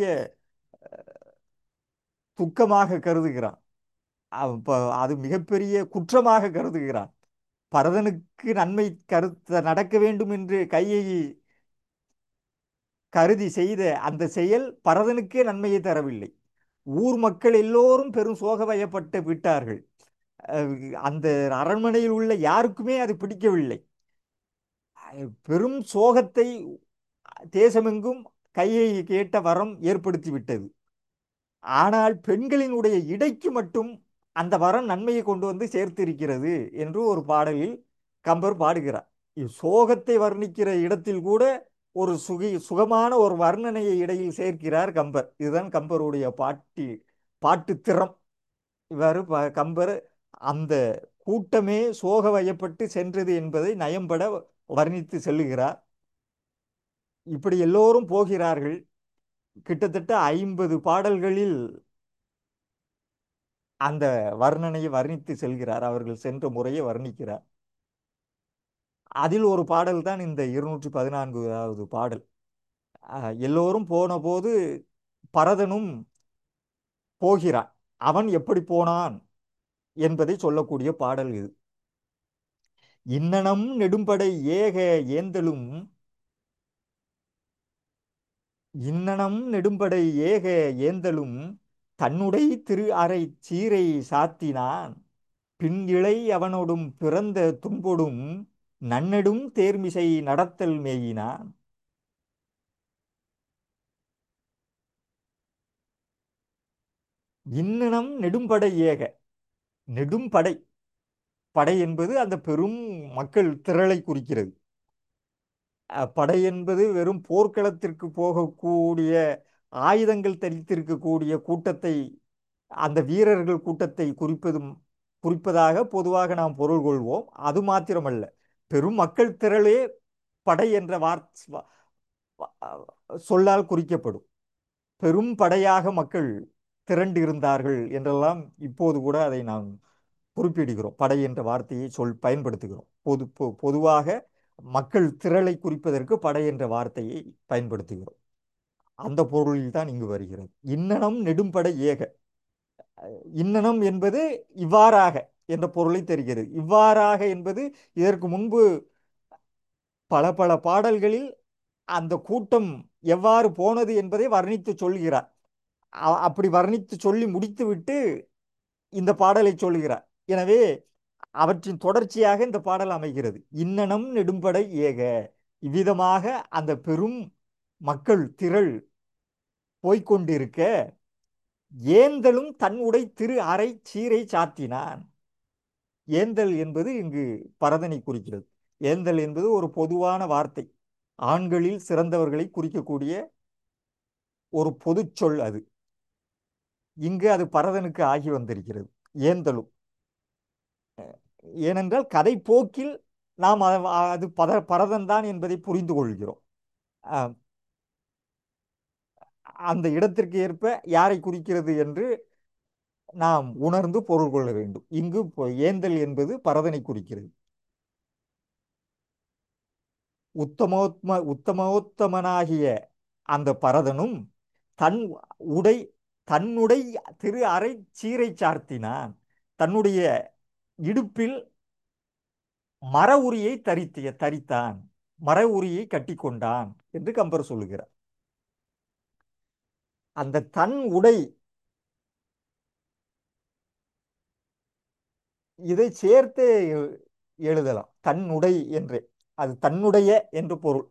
Speaker 1: துக்கமாக கருதுகிறான் அவ- ப- அது மிகப்பெரிய குற்றமாக கருதுகிறான் பரதனுக்கு நன்மை கருத்த நடக்க வேண்டும் என்று கையை கருதி செய்த அந்த செயல் பரதனுக்கே நன்மையை தரவில்லை ஊர் மக்கள் எல்லோரும் பெரும் சோகவயப்பட்டு விட்டார்கள் அஹ் அந்த அரண்மனையில் உள்ள யாருக்குமே அது பிடிக்கவில்லை அஹ் பெரும் சோகத்தை தேசமெங்கும் கையை கேட்ட வரம் ஏற்படுத்தி விட்டது ஆனால் பெண்களினுடைய இடைக்கு மட்டும் அந்த வரம் நன்மையை கொண்டு வந்து சேர்த்திருக்கிறது என்று ஒரு பாடலில் கம்பர் பாடுகிறார் சோகத்தை வர்ணிக்கிற இடத்தில் கூட ஒரு சுகி சுகமான ஒரு வர்ணனையை இடையில் சேர்க்கிறார் கம்பர் இதுதான் கம்பருடைய பாட்டி பாட்டு திறம் இவ்வாறு ப- கம்பர் அந்த கூட்டமே சோக வயப்பட்டு சென்றது என்பதை நயம்பட வர்ணித்து செல்லுகிறார் இப்படி எல்லோரும் போகிறார்கள் கிட்டத்தட்ட ஐம்பது பாடல்களில் அந்த வர்ணனையை வர்ணித்து செல்கிறார் அவர்கள் சென்ற முறையை வர்ணிக்கிறார் அதில் ஒரு பாடல் தான் இந்த இருநூற்றி பதினான்காவது பாடல் அஹ், எல்லோரும் போன போது பரதனும் போகிறான் அவன் எப்படி போனான் என்பதை சொல்லக்கூடிய பாடல் இது இன்னனம் நெடும்படை ஏக ஏந்தலும் இன்னனம் நெடும்படை ஏக ஏந்தலும் தன்னுடை திரு அறை சீரை சாத்தினான் பின் இளை அவனோடும் பிறந்த துன்பொடும் நன்னெடும் தேர்மிசை நடத்தல் மேயினான் இன்னனம் நெடும்படை ஏக நெடும்படை படை என்பது அந்த பெரும் மக்கள் திரளை குறிக்கிறது அஹ், படை என்பது வெறும் போர்க்களத்திற்கு போகக்கூடிய ஆயுதங்கள் தரித்திருக்கக்கூடிய கூட்டத்தை அந்த வீரர்கள் கூட்டத்தை குறிப்பதும் குறிப்பதாக பொதுவாக நாம் பொருள் கொள்வோம் அது மாத்திரமல்ல பெரும் மக்கள் திரளே படை என்ற வார் வ- வ- சொல்லால் குறிக்கப்படும் பெரும் படையாக மக்கள் திரண்டு இருந்தார்கள் என்றெல்லாம் இப்போது கூட அதை நாம் குறிப்பிடுகிறோம் படை என்ற வார்த்தையை சொல் பயன்படுத்துகிறோம் பொது பொ- பொதுவாக மக்கள் திரளை குறிப்பதற்கு படை என்ற வார்த்தையை பயன்படுத்துகிறோம் அந்த பொருளில் தான் இங்கு வருகிறது இன்னனம் நெடும்படை ஏக இன்னனம் என்பது இவ்வாறாக என்ற பொருளை தருகிறது இவ்வாறாக என்பது இதற்கு முன்பு பல பல பாடல்களில் அந்த கூட்டம் எவ்வாறு போனது என்பதை வர்ணித்து சொல்கிறார் அ- அப்படி வர்ணித்து சொல்லி முடித்துவிட்டு இந்த பாடலை சொல்கிறார் எனவே அவற்றின் தொடர்ச்சியாக இந்த பாடல் அமைகிறது இன்னனம் நெடும்படை ஏக இவ்விதமாக அந்த பெரும் மக்கள் திரள் போய்க்கொண்டிருக்க ஏந்தலும் தன் உடை திரு அறை சீரை சாத்தினான் ஏந்தல் என்பது இங்கு பரதனை குறிக்கிறது ஏந்தல் என்பது ஒரு பொதுவான வார்த்தை ஆண்களில் சிறந்தவர்களை குறிக்கக்கூடிய ஒரு பொதுச் சொல் அது இங்கு அது பரதனுக்கு ஆகி வந்திருக்கிறது ஏந்தலும் ஏனென்றால் கதை போக்கில் நாம் அ- அது பத பரதன் தான் என்பதை புரிந்து கொள்கிறோம் அஹ், அந்த இடத்திற்கு ஏற்ப யாரை குறிக்கிறது என்று நாம் உணர்ந்து பொருள் கொள்ள வேண்டும் இங்கு பொ- ஏந்தல் என்பது பரதனை குறிக்கிறது உத்தமோத்ம உத்தமோத்தமனாகிய அந்த பரதனும் தன் உடை தன்னுடைய திரு அறை சீரை சார்த்தினான் தன்னுடைய இடுப்பில் மர உரியை தரித்திய தரித்தான் மர உரியை கட்டிக்கொண்டான் என்று கம்பர் சொல்லுகிறார் அந்த தன் உடை இதை சேர்த்து எ- எழுதலாம் தன்னுடை என்று அது தன்னுடைய என்று பொருள்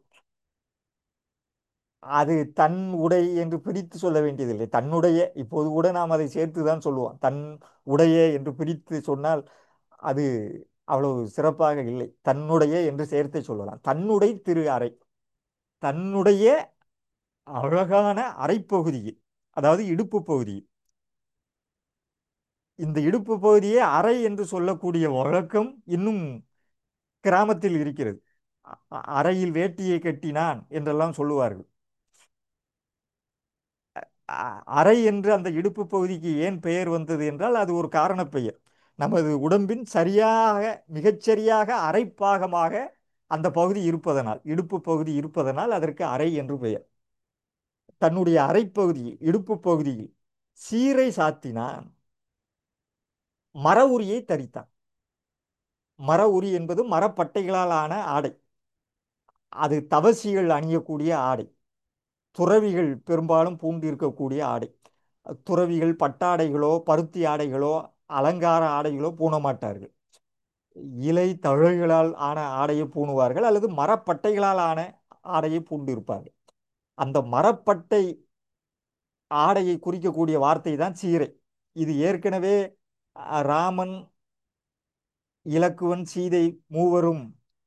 Speaker 1: அது தன் உடை என்று பிரித்து சொல்ல வேண்டியதில்லை தன்னுடைய இப்போது கூட நாம் அதை சேர்த்து தான் சொல்லுவோம் தன் உடைய என்று பிரித்து சொன்னால் அது அவ்வளவு சிறப்பாக இல்லை தன்னுடைய என்று சேர்த்தே சொல்லலாம் தன்னுடை திரு அறை தன்னுடைய அழகான அரைப்பகுதியில் அதாவது இடுப்பு பகுதியில் இந்த இடுப்பு பகுதியே அறை என்று சொல்லக்கூடிய வழக்கம் இன்னும் கிராமத்தில் இருக்கிறது அ- அறையில் வேட்டியை கட்டினான் என்றெல்லாம் சொல்லுவார்கள் அ- அறை என்று அந்த இடுப்பு பகுதிக்கு ஏன் பெயர் வந்தது என்றால் அது ஒரு காரணப் பெயர் நமது உடம்பின் சரியாக மிகச்சரியாக அரைப்பாகமாக அந்த பகுதி இருப்பதனால் இடுப்பு பகுதி இருப்பதனால் அதற்கு அறை என்று பெயர் தன்னுடைய அரைப்பகுதியில் இடுப்பு பகுதியில் சீரை சாத்தினான் மர உரியை தரித்தான் மர உரி என்பது மரப்பட்டைகளால் ஆன ஆடை அது தவசிகள் அணியக்கூடிய ஆடை துறவிகள் பெரும்பாலும் பூண்டிருக்கக்கூடிய ஆடை துறவிகள் பட்டாடைகளோ பருத்தி ஆடைகளோ அலங்கார ஆடைகளோ பூண மாட்டார்கள் இலை தழைகளால் ஆன ஆடையை பூணுவார்கள் அல்லது மரப்பட்டைகளால் ஆன ஆடையை பூண்டிருப்பார்கள் அந்த மரப்பட்டை ஆடையை குறிக்கக்கூடிய வார்த்தை தான் சீரை இது ஏற்கனவே அஹ், ராமன் இலக்குவன் சீதை மூவரும்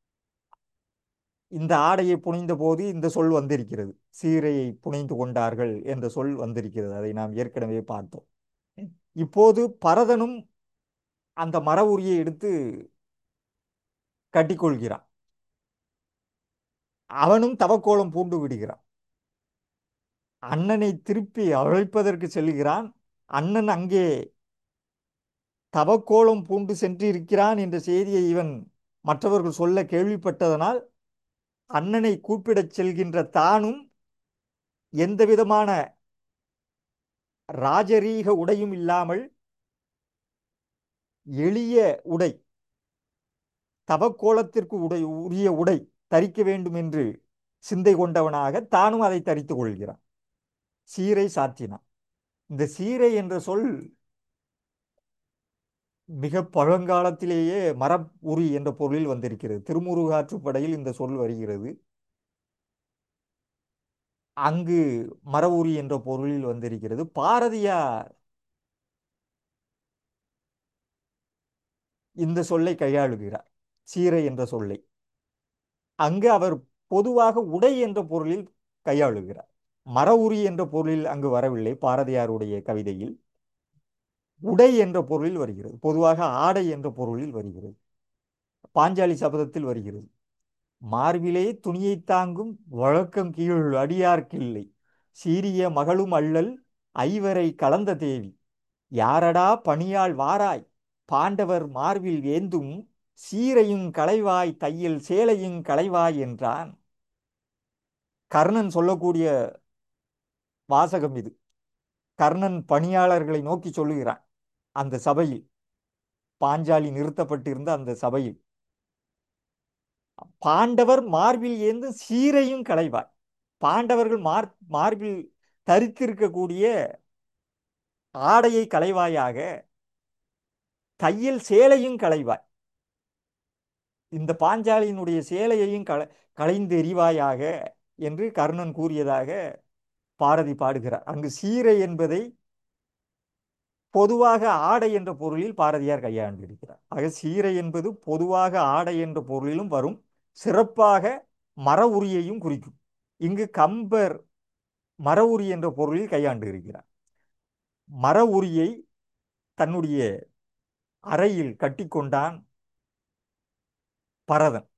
Speaker 1: இந்த ஆடையை புனைந்த போது இந்த சொல் வந்திருக்கிறது சீரையை புனைந்து கொண்டார்கள் என்ற சொல் வந்திருக்கிறது அதை நாம் ஏற்கனவே பார்த்தோம் இப்போது பரதனும் அந்த மர உரியை எடுத்து கட்டிக்கொள்கிறான் அவனும் தவக்கோலம் பூண்டு விடுகிறான் அண்ணனை திருப்பி அழைப்பதற்கு செல்கிறான் அண்ணன் அங்கே தவக்கோலம் பூண்டு சென்றிருக்கிறான் என்ற செய்தியை இவன் மற்றவர்கள் சொல்ல கேள்விப்பட்டதனால் அண்ணனை கூப்பிடச் செல்கின்ற தானும் எந்த விதமான ராஜரீக உடையும் இல்லாமல் எளிய உடை தவக்கோலத்திற்கு உடை உரிய உடை தரிக்க வேண்டும் என்று சிந்தை கொண்டவனாக தானும் அதை தரித்துக் கொள்கிறான் சீரை சாத்தினான் இந்த சீரை என்ற சொல் மிக பழங்காலத்திலேயே மரப் உரி என்ற பொருளில் வந்திருக்கிறது திருமுருகாற்றுப்படையில் இந்த சொல் வருகிறது அங்கு மர உரி என்ற பொருளில் வந்திருக்கிறது பாரதியார் இந்த சொல்லை கையாளுகிறார் சீரை என்ற சொல்லை அங்கு அவர் பொதுவாக உடை என்ற பொருளில் கையாளுகிறார் மர உரி என்ற பொருளில் அங்கு வரவில்லை பாரதியாருடைய கவிதையில் உடை என்ற பொருளில் வருகிறது பொதுவாக ஆடை என்ற பொருளில் வருகிறது பாஞ்சாலி சபதத்தில் வருகிறது மார்பிலே துணியை தாங்கும் வழக்கம் கீழ் அடியார்க்கில்லை சீரிய மகளும் அள்ளல் ஐவரை கலந்த தேவி யாரடா பணியாள் வாராய் பாண்டவர் மார்பில் ஏந்தும் சீரையும் களைவாய் தையல் சேலையும் களைவாய் என்றான் கர்ணன் சொல்லக்கூடிய வாசகம் இது கர்ணன் பணியாளர்களை நோக்கி சொல்லுகிறான் அந்த சபையில் பாஞ்சாலி நிறுத்தப்பட்டிருந்த அந்த சபையில் பாண்டவர் மார்பில் ஏந்து சீரையும் களைவாய் பாண்டவர்கள் மார் மார்பில் தரித்திருக்கக்கூடிய ஆடையை களைவாயாக தையல் சேலையும் களைவாய் இந்த பாஞ்சாலியினுடைய சேலையையும் களை களைந்து எறிவாயாக என்று கர்ணன் கூறியதாக பாரதி பாடுகிறார் அங்கு சீரை என்பதை பொதுவாக ஆடை என்ற பொருளில் பாரதியார் கையாண்டிருக்கிறார் ஆக சீரை என்பது பொதுவாக ஆடை என்ற பொருளிலும் வரும் சிறப்பாக மர உரியையும் குறிக்கும் இங்கு கம்பர் மர உரி என்ற பொருளில் கையாண்டு இருக்கிறார் மர உரியை தன்னுடைய அறையில் கட்டிக்கொண்டான் பரதன்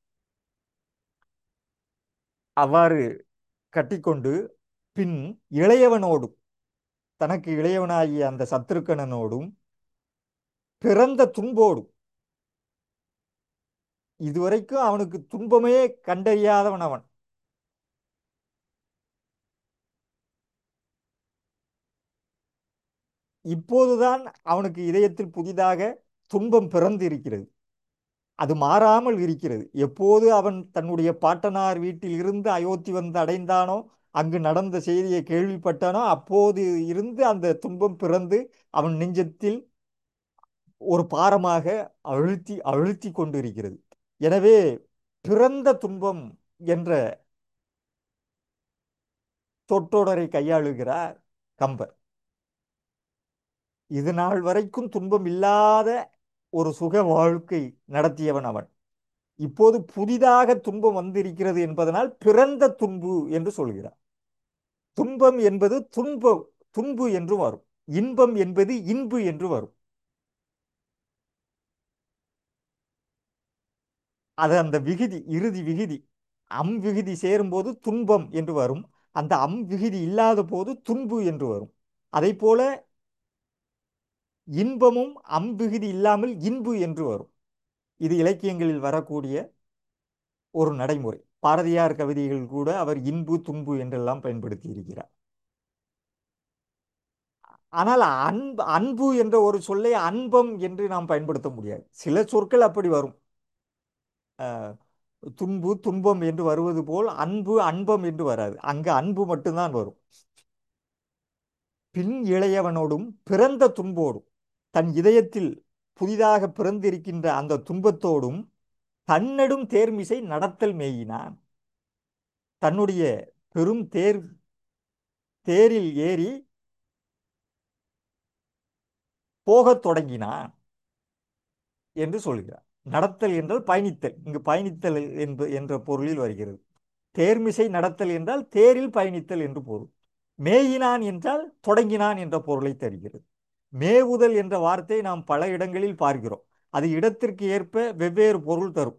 Speaker 1: அவ்வாறு கட்டிக்கொண்டு பின் இளையவனோடும் தனக்கு இளையவனாகிய அந்த சத்ருக்கணனோடும் பிறந்த துன்போடும் இதுவரைக்கும் அவனுக்கு துன்பமே கண்டறியாதவன் அவன் இப்போதுதான் அவனுக்கு இதயத்தில் புதிதாக துன்பம் பிறந்து இருக்கிறது அது மாறாமல் இருக்கிறது எப்போது அவன் தன்னுடைய பாட்டனார் வீட்டில் இருந்து அயோத்தி வந்து அடைந்தானோ அங்கு நடந்த செய்தியை கேள்விப்பட்டானோ அப்போது இருந்து அந்த துன்பம் பிறந்து அவன் நெஞ்சத்தில் ஒரு பாரமாக அழுத்தி அழுத்தி கொண்டிருக்கிறது எனவே பிறந்த துன்பம் என்ற தொட்டொடரை கையாளுகிறார் கம்பர் இது நாள் வரைக்கும் துன்பம் இல்லாத ஒரு சுக வாழ்க்கை நடத்தியவன் அவன் இப்போது புதிதாக துன்பம் வந்திருக்கிறது என்பதனால் பிறந்த துன்பு என்று சொல்கிறார் துன்பம் என்பது துன்ப துன்பு என்று வரும் இன்பம் என்பது இன்பு என்று வரும் அது அந்த விகுதி இறுதி விகுதி அம் விகுதி சேரும்போது துன்பம் என்று வரும் அந்த அம் விகுதி இல்லாத போது துன்பு என்று வரும் அதை போல இன்பமும் அம் விகுதி இல்லாமல் இன்பு என்று வரும் இது இலக்கியங்களில் வரக்கூடிய ஒரு நடைமுறை பாரதியார் கவிதைகள் கூட அவர் இன்பு துன்பு என்றெல்லாம் பயன்படுத்தி இருக்கிறார் ஆனால் அன்பு அன்பு என்ற ஒரு சொல்லை அன்பம் என்று நாம் பயன்படுத்த முடியாது சில சொற்கள் அப்படி வரும் அஹ், துன்பு துன்பம் என்று வருவது போல் அன்பு அன்பம் என்று வராது அங்கு அன்பு மட்டும்தான் வரும் பின் இளையவனோடும் பிறந்த துன்போடும் தன் இதயத்தில் புதிதாக பிறந்திருக்கின்ற அந்த துன்பத்தோடும் தன்னடும் தேர்மிசை நடத்தல் மேயினான் தன்னுடைய பெரும் தேர் தேரில் ஏறி போகத் தொடங்கினான் என்று சொல்கிறார் நடத்தல் என்றால் பயணித்தல் இங்கு பயணித்தல் என்ப என்ற பொருளில் வருகிறது தேர்மிசை நடத்தல் என்றால் தேரில் பயணித்தல் என்று பொருள் மேயினான் என்றால் தொடங்கினான் என்ற பொருளை தருகிறது மேவுதல் என்ற வார்த்தை நாம் பல இடங்களில் பார்க்கிறோம் அது இடத்திற்கு ஏற்ப வெவ்வேறு பொருள் தரும்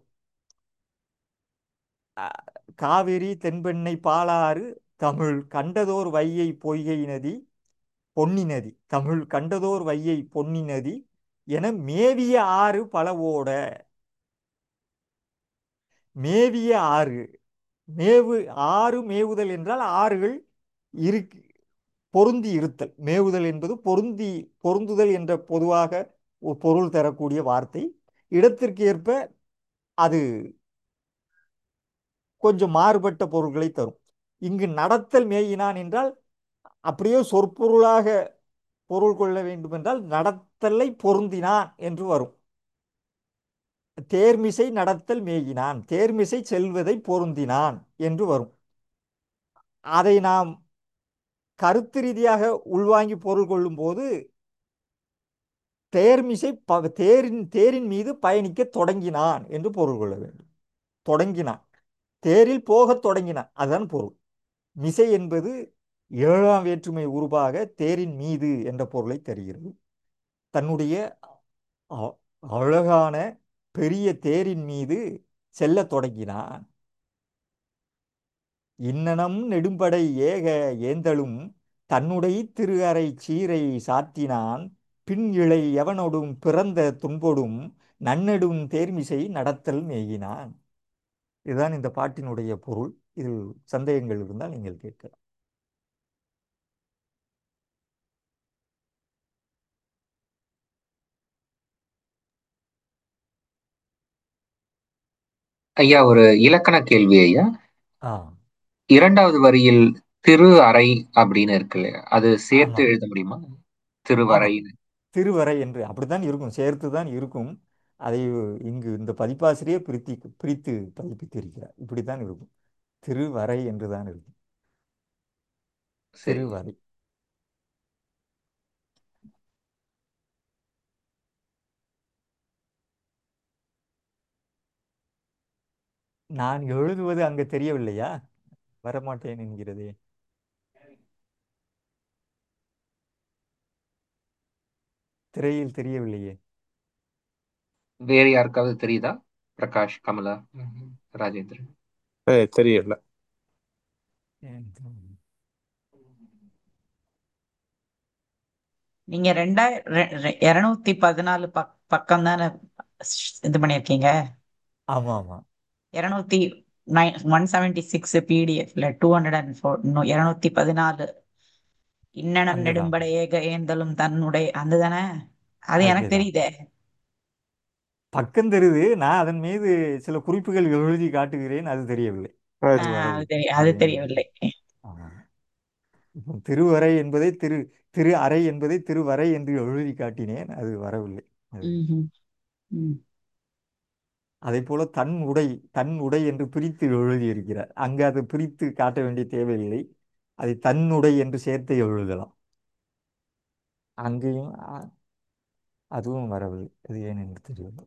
Speaker 1: அஹ், காவிரி தென்பெண்ணை பாலாறு தமிழ் கண்டதோர் வையை பொய்கை நதி பொன்னி நதி தமிழ் கண்டதோர் வையை பொன்னி நதி என மேவிய ஆறு பலவோட மேவிய ஆறு மேவு ஆறு மேவுதல் என்றால் ஆறுகள் இரு பொருந்தி இருத்தல் மேவுதல் என்பது பொருந்தி பொருந்துதல் என்ற பொதுவாக ஒரு பொருள் தரக்கூடிய வார்த்தை இடத்திற்கு ஏற்ப அது கொஞ்சம் மாறுபட்ட பொருள்களை தரும் இங்கு நடத்தல் மேயினான் என்றால் அப்படியே சொற்பொருளாக பொருள் கொள்ள வேண்டுமென்றால் நடத்தலை பொருந்தினான் என்று வரும் தேர்மிசை நடத்தல் மேயினான் தேர்மிசை செல்வதை பொருந்தினான் என்று வரும் அதை நாம் கருத்து ரீதியாக உள்வாங்கி பொருள் கொள்ளும்போது தேர்மிசை ப தேரின் தேரின் மீது பயணிக்க தொடங்கினான் என்று பொருள் கொள்ள வேண்டும் தொடங்கினான் தேரில் போகத் தொடங்கினான் அதுதான் பொருள் மிசை என்பது ஏழாம் வேற்றுமை உருவாக தேரின் மீது என்ற பொருளை தருகிறது தன்னுடைய அ- அழகான பெரிய தேரின் மீது செல்லத் தொடங்கினான் இன்னனம் நெடும்படை ஏக ஏந்தலும் தன்னுடைய திரு அறை சீரை சாத்தினான் பின் இழை எவனொடும் பிறந்த துன்பொடும் நன்னெடும் தேர்மிசை நடத்தல் மேயினான் இதுதான் இந்த பாட்டினுடைய பொருள் இதில் சந்தேகங்கள் இருந்தால் நீங்கள் கேட்கலாம்
Speaker 2: ஐயா ஒரு இலக்கண கேள்வி ஐயா
Speaker 1: ஆ
Speaker 2: இரண்டாவது வரியில் திரு அறை அப்படின்னு இருக்கு இல்லையா அது சேர்த்து
Speaker 1: ஆமாம்
Speaker 2: எழுத முடியுமா திருவரை
Speaker 1: ஆமாம் திருவரை என்று அப்படித்தான் இருக்கும் சேர்த்து தான் இருக்கும் அதை இங்கு இந்த பதிப்பாசிரியர் பிரித்தி பிரித்து பதிப்பித்திருக்கிறார் இப்படித்தான் இருக்கும் திருவரை என்று தான் இருக்கும்
Speaker 2: சரி
Speaker 1: திருவரை நான் எழுதுவது அங்கே தெரியவில்லையா வரமாட்டேன் என்கிறதே திரையில் தெரியவில்லையே
Speaker 2: வேற யாருக்காவது தெரியுதா பிரகாஷ் கமலா ராஜேந்திரன்
Speaker 4: ஏய், தெரியல
Speaker 1: ஏன்
Speaker 5: நீங்க ரெண்டாயிரம் இருநூத்தி பதினாலு பக் பக்கம் தானே இது பண்ணியிருக்கீங்க
Speaker 1: ஆமாம் ஆமாம்
Speaker 5: இருநூத்தி நைன் ஒன் செவன்டி சிக்ஸ் பிடிஎஃப்ல டூ ஹண்ட்ரட் அண்ட் ஃபோர் இருநூத்தி பதினாலு இன்னனம்
Speaker 1: அங்கதான்
Speaker 5: நெடும்படை ஏக ஏந்தலும் தன்னுடைய அந்த தானே அது எனக்கு
Speaker 1: அதேதான்
Speaker 5: தெரியுதே
Speaker 1: பக்கம் தெரியுது நான் அதன் மீது சில குறிப்புகள் எழுதி காட்டுகிறேன் அது தெரியவில்லை
Speaker 4: அது
Speaker 1: அது
Speaker 5: ஆஹ்
Speaker 1: வரவில்லை
Speaker 5: அது தெரிய
Speaker 1: அது
Speaker 5: அது
Speaker 1: எனக்கு
Speaker 5: தெரியவில்லை
Speaker 1: ஆமாம் இப்போ திருவரை என்பதை திரு திரு அறை என்பதை திருவரை என்று எழுதி காட்டினேன் அது வரவில்லை அது
Speaker 5: ம்ஹும். ம்.
Speaker 1: அதே போல தன் உடை தன் உடை என்று பிரித்து எழுதியிருக்கிறார் அங்கு அது பிரித்து காட்ட வேண்டிய தேவையில்லை அதை தன்னுடை என்று சேர்த்து எழுதலாம் அங்கேயும் அ- அதுவும் வரவில்லை அது ஏன் என்று தெரியவில்லை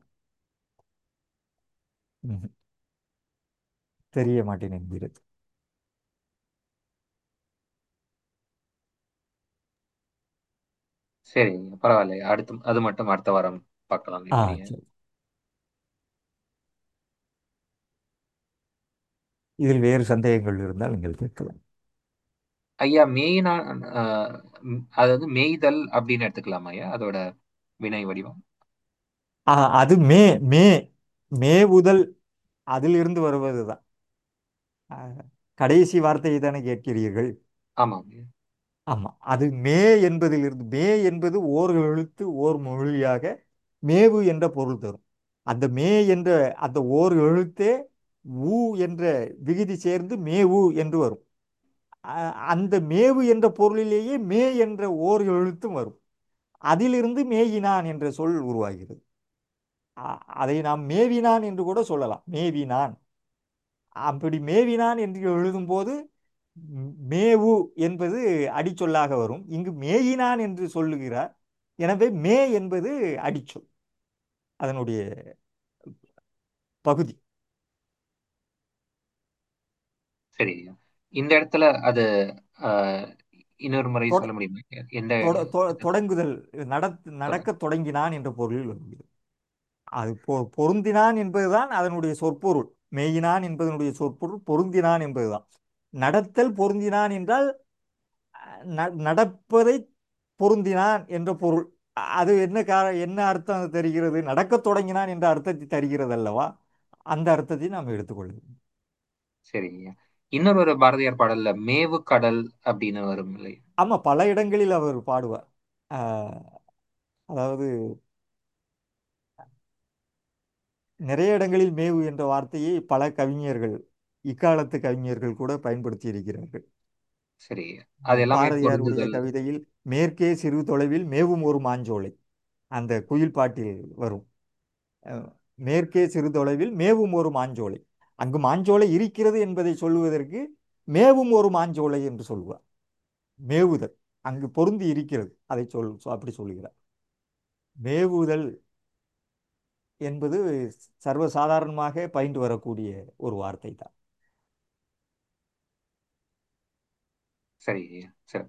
Speaker 1: ம்ஹும். தெரிய மாட்டேன் என்கிறது
Speaker 2: சரி பரவாயில்ல அடுத்து அது மட்டும் அடுத்த வாரம் பார்க்கலாம்
Speaker 1: ஆ
Speaker 2: எப்படின்னு
Speaker 1: சரி இதில் வேறு சந்தேகங்கள் இருந்தால் நீங்கள் கேட்கலாம்
Speaker 2: ஐயா மேய்னா ஆஹ் ம், அதாவது மேய்தல் அப்படின்னு எடுத்துக்கலாமா ஐயா அதோட வினை வடிவம்
Speaker 1: ஆ, அது மே மே மேவுதல் அதிலிருந்து வருவதுதான் ஆ, கடைசி வார்த்தையை தானே கேட்கிறீர்கள்
Speaker 2: ஆமாம் ஐயா.
Speaker 1: ஆமாம் அது மே என்பதிலிருந்து மே என்பது ஓர் எழுத்து ஓர் மொழியாக மேவு என்ற பொருள் தரும் அந்த மே என்ற அந்த ஓர் எழுத்தே ஊ என்ற விகுதி சேர்ந்து மேவு என்று வரும் அ- அந்த மேவு என்ற பொருளிலேயே மே என்ற ஓர் எழுத்தும் வரும் அதிலிருந்து மேயினான் என்ற சொல் உருவாகிறது அ- அதை நாம் மேவினான் என்று கூட சொல்லலாம் மேவினான் அப்படி மேவினான் என்று எழுதும்போது ம், மேவு என்பது அடிச்சொல்லாக வரும் இங்கு மேயினான் என்று சொல்லுகிறார் எனவே மே என்பது அடிச்சொல் அதனுடைய பகுதி
Speaker 2: சரி ஐயா இந்த இடத்துல அது ஆஹ் இன்னொரு முறை
Speaker 1: தொட-
Speaker 2: சொல்ல முடியுமா ஐயா? எந்த
Speaker 1: தொட- தொ-
Speaker 2: இடத்துல?
Speaker 1: தொடங்குதல் நடத் நடக்கத் தொடங்கினான் என்ற பொருளில் வருகிறது அது பொ பொருந்தினான் என்பதுதான் அதனுடைய சொற்பொருள் மேயினான் என்பதனுடைய சொற்பொருள் பொருந்தினான் என்பதுதான் நடத்தல் பொருந்தினான் என்றால் ந- நடப்பதை பொருந்தினான் என்ற பொருள் அ- அது என்ன கார என்ன அர்த்தம் அது தருகிறது நடக்கத் தொடங்கினான் என்ற அர்த்தத்தை தருகிறது அல்லவா அந்த அர்த்தத்தை நாம் எடுத்துக்கொள்ள வேண்டும்
Speaker 2: சரி ஐயா இன்னொரு ஒரு பாரதியார் பாடல்ல மேவு கடல் அப்படின்னு வரும் இல்லை
Speaker 1: ஆமா பல இடங்களில் அவர் பாடுவார் ஆஹ், அதாவது நிறைய இடங்களில் மேவு என்ற வார்த்தையை பல கவிஞர்கள் இக்காலத்து கவிஞர்கள் கூட பயன்படுத்தி இருக்கிறார்கள்
Speaker 2: சரி ஐயா அது எல்லாமே
Speaker 1: பாரதியாருடைய
Speaker 2: பொருந்துதல்
Speaker 1: கவிதையில் மேற்கே சிறு தொலைவில் மேவும் ஒரு மாஞ்சோலை அந்த குயில் பாட்டில் வரும் அஹ், மேற்கே சிறு தொலைவில் மேவும் ஒரு மாஞ்சோலை அங்கு மாஞ்சோலை இருக்கிறது என்பதை சொல்லுவதற்கு மேவும் ஒரு மாஞ்சோலை என்று சொல்லுவார் மேவுதல் அங்கு பொருந்தி இருக்கிறது அதை சொல் அப்படி சொல்லுகிறார் மேவுதல் என்பது சர்வசாதாரணமாக பயின்று வரக்கூடிய ஒரு வார்த்தை தான்
Speaker 2: சரி ஐயா சரி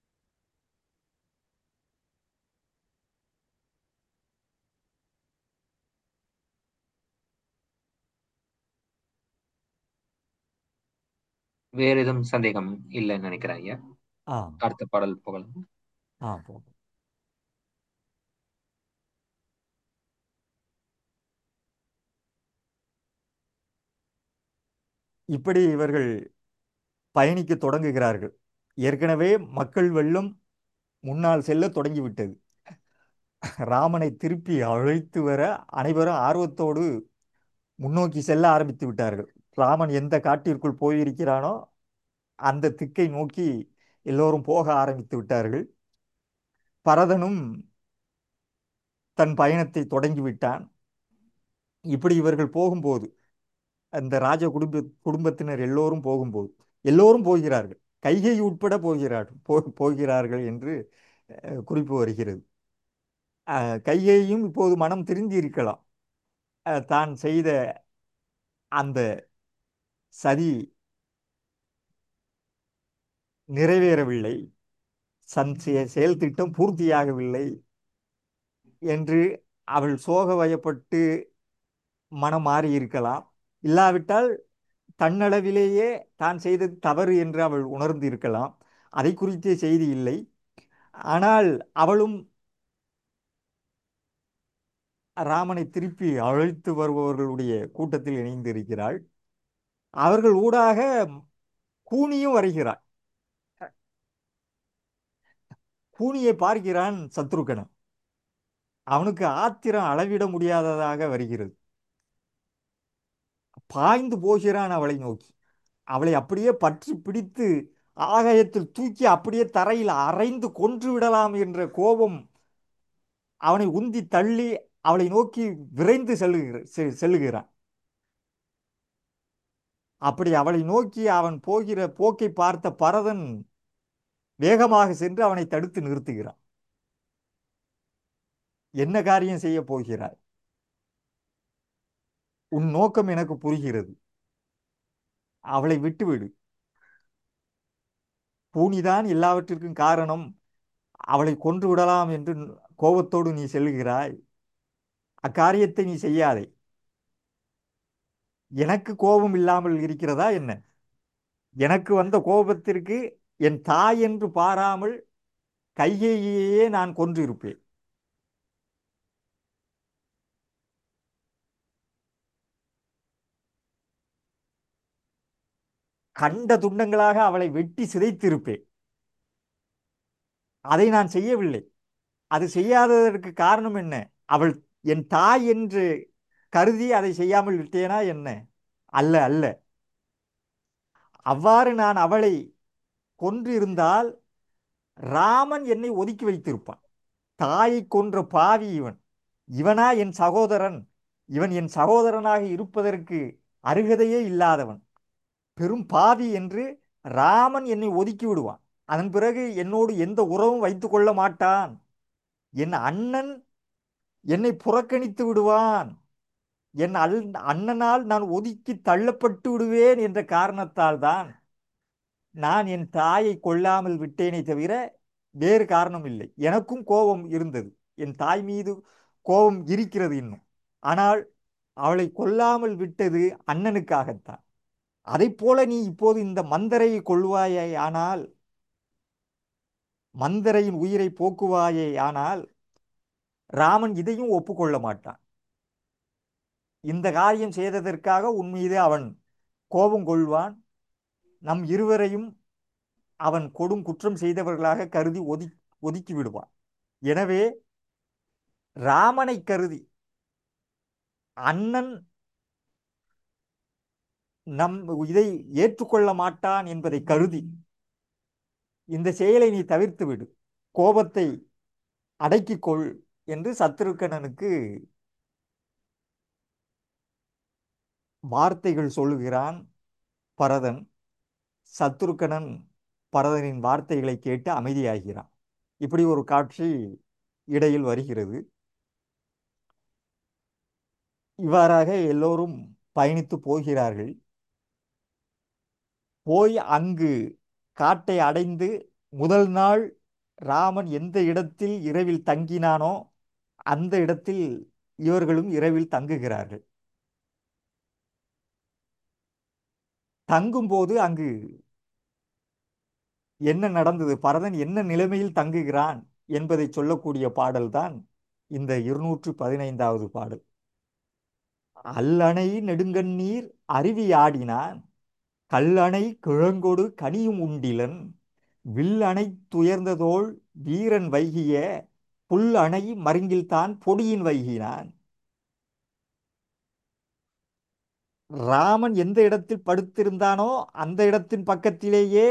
Speaker 2: வேற எதுவும் சந்தேகம் இல்லைன்னு நினைக்கிறேன் ஐயா
Speaker 1: ஆ
Speaker 2: அடுத்த பாடல் போகலாம்
Speaker 1: ஆ போகும் இப்படி இவர்கள் பயணிக்க தொடங்குகிறார்கள் ஏற்கனவே மக்கள் வெள்ளம் முன்னால் செல்ல தொடங்கிவிட்டது ராமனை திருப்பி அழைத்து வர அனைவரும் ஆர்வத்தோடு முன்னோக்கி செல்ல ஆரம்பித்து விட்டார்கள் ராமன் எந்த காட்டிற்குள் போயிருக்கிறானோ அந்த திக்கை நோக்கி எல்லோரும் போக ஆரம்பித்து விட்டார்கள் பரதனும் தன் பயணத்தை தொடங்கி விட்டான் இப்படி இவர்கள் போகும்போது அந்த ராஜ குடும்ப குடும்பத்தினர் எல்லோரும் போகும்போது எல்லோரும் போகிறார்கள் கைகை உட்பட போகிறார்கள் போ போகிறார்கள் என்று அஹ், குறிப்பு வருகிறது அஹ், கைகேயும் இப்போது மனம் திருந்தி இருக்கலாம் அஹ், தான் செய்த அந்த சதி நிறைவேறவில்லை சன் செ- செயல் திட்டம் பூர்த்தியாகவில்லை என்று அவள் சோக வயப்பட்டு மனம் மாறி இருக்கலாம் இல்லாவிட்டால் தன்னளவிலேயே தான் செய்தது தவறு என்று அவள் உணர்ந்து இருக்கலாம் அதை குறித்த செய்தி இல்லை ஆனால் அவளும் ராமனை திருப்பி அழைத்து வருபவர்களுடைய கூட்டத்தில் இணைந்திருக்கிறாள் அவர்கள் ஊடாக கூனியும் வருகிறாள் கூனியை பார்க்கிறான் சத்ருகனன் அவனுக்கு ஆத்திரம் அளவிட முடியாததாக வருகிறது பாய்ந்து போகிறான் அவளை நோக்கி அவளை அப்படியே பற்றி பிடித்து ஆகாயத்தில் தூக்கி அப்படியே தரையில் அரைந்து கொன்று விடலாம் என்ற கோபம் அவனை உந்தி தள்ளி அவளை நோக்கி விரைந்து செல்லுகிற செ- செல்லுகிறான் அப்படி அவளை நோக்கி அவன் போகிற போக்கை பார்த்த பரதன் வேகமாக சென்று அவனை தடுத்து நிறுத்துகிறான் என்ன காரியம் செய்ய போகிறாய் உன் நோக்கம் எனக்கு புரிகிறது அவளை விட்டுவிடு பூனிதான் எல்லாவற்றிற்கும் காரணம் அவளை கொன்று விடலாம் என்று கோபத்தோடு நீ செல்லுகிறாய் அக்காரியத்தை நீ செய்யாதே எனக்கு கோபம் இல்லாமல் இருக்கிறதா என்ன எனக்கு வந்த கோபத்திற்கு என் தாய் என்று பாராமல் கைகேயியே நான் கொன்றிருப்பேன் கண்ட துண்டங்களாக அவளை வெட்டி சிதைத்திருப்பேன் அதை நான் செய்யவில்லை அது செய்யாததற்கு காரணம் என்ன அவள் என் தாய் என்று கருதி அதை செய்யாமல் விட்டேனா என்ன அல்ல அல்ல அவ்வாறு நான் அவளை கொன்றிருந்தால் ராமன் என்னை ஒதுக்கி வைத்திருப்பான் தாயை கொன்ற பாவி இவன் இவனா என் சகோதரன் இவன் என் சகோதரனாக இருப்பதற்கு அருகதையே இல்லாதவன் பெரும் பாவி என்று ராமன் என்னை ஒதுக்கி விடுவான் அதன் பிறகு என்னோடு எந்த உறவும் வைத்துக் கொள்ள மாட்டான் என் அண்ணன் என்னை புறக்கணித்து விடுவான் என் அல் அண்ணனால் நான் ஒதுக்கி தள்ளப்பட்டு விடுவேன் என்ற காரணத்தால் தான் நான் என் தாயை கொல்லாமல் விட்டேனே தவிர வேறு காரணம் இல்லை எனக்கும் கோபம் இருந்தது என் தாய் மீது கோபம் இருக்கிறது இன்னும் ஆனால் அவளை கொல்லாமல் விட்டது அண்ணனுக்காகத்தான் அதைப் போல நீ இப்போது இந்த மந்தரையை கொள்வாயே ஆனால் மந்தரையின் உயிரை போக்குவாயே ஆனால் ராமன் இதையும் ஒப்புக்கொள்ள மாட்டான் இந்த காரியம் செய்ததற்காக உன் மீது அவன் கோபம் கொள்வான் நம் இருவரையும் அவன் கொடும் குற்றம் செய்தவர்களாக கருதி ஒதி ஒதுக்கி விடுவான் எனவே ராமனை கருதி அண்ணன் நம் இதை ஏற்றுக்கொள்ள மாட்டான் என்பதை கருதி இந்த செயலை நீ தவிர்த்து விடு கோபத்தை அடக்கிக் கொள் என்று சத்ருக்கணனுக்கு வார்த்தைகள் சொல்லுகிறான் பரதன் சத்ருக்கணன் பரதனின் வார்த்தைகளை கேட்டு அமைதியாகிறான் இப்படி ஒரு காட்சி இடையில் வருகிறது இவ்வாறாக எல்லோரும் பயணித்து போகிறார்கள் போய் அங்கு காட்டை அடைந்து முதல் நாள் ராமன் எந்த இடத்தில் இரவில் தங்கினானோ அந்த இடத்தில் இவர்களும் இரவில் தங்குகிறார்கள் தங்கும்போது அங்கு என்ன நடந்தது பரதன் என்ன நிலைமையில் தங்குகிறான் என்பதை சொல்லக்கூடிய பாடல்தான் இந்த இருநூற்று பதினைந்தாவது பாடல் அல்லணை நெடுங்கண்ணீர் அருவி ஆடினான் கல்லணை கிழங்கொடு கனியும் உண்டிலன் வில்லணை துயர்ந்ததோள் வீரன் வைகிய புல் அணை மருங்கில்தான் பொடியின் வைகினான் ராமன் எந்த இடத்தில் படுத்திருந்தானோ அந்த இடத்தின் பக்கத்திலேயே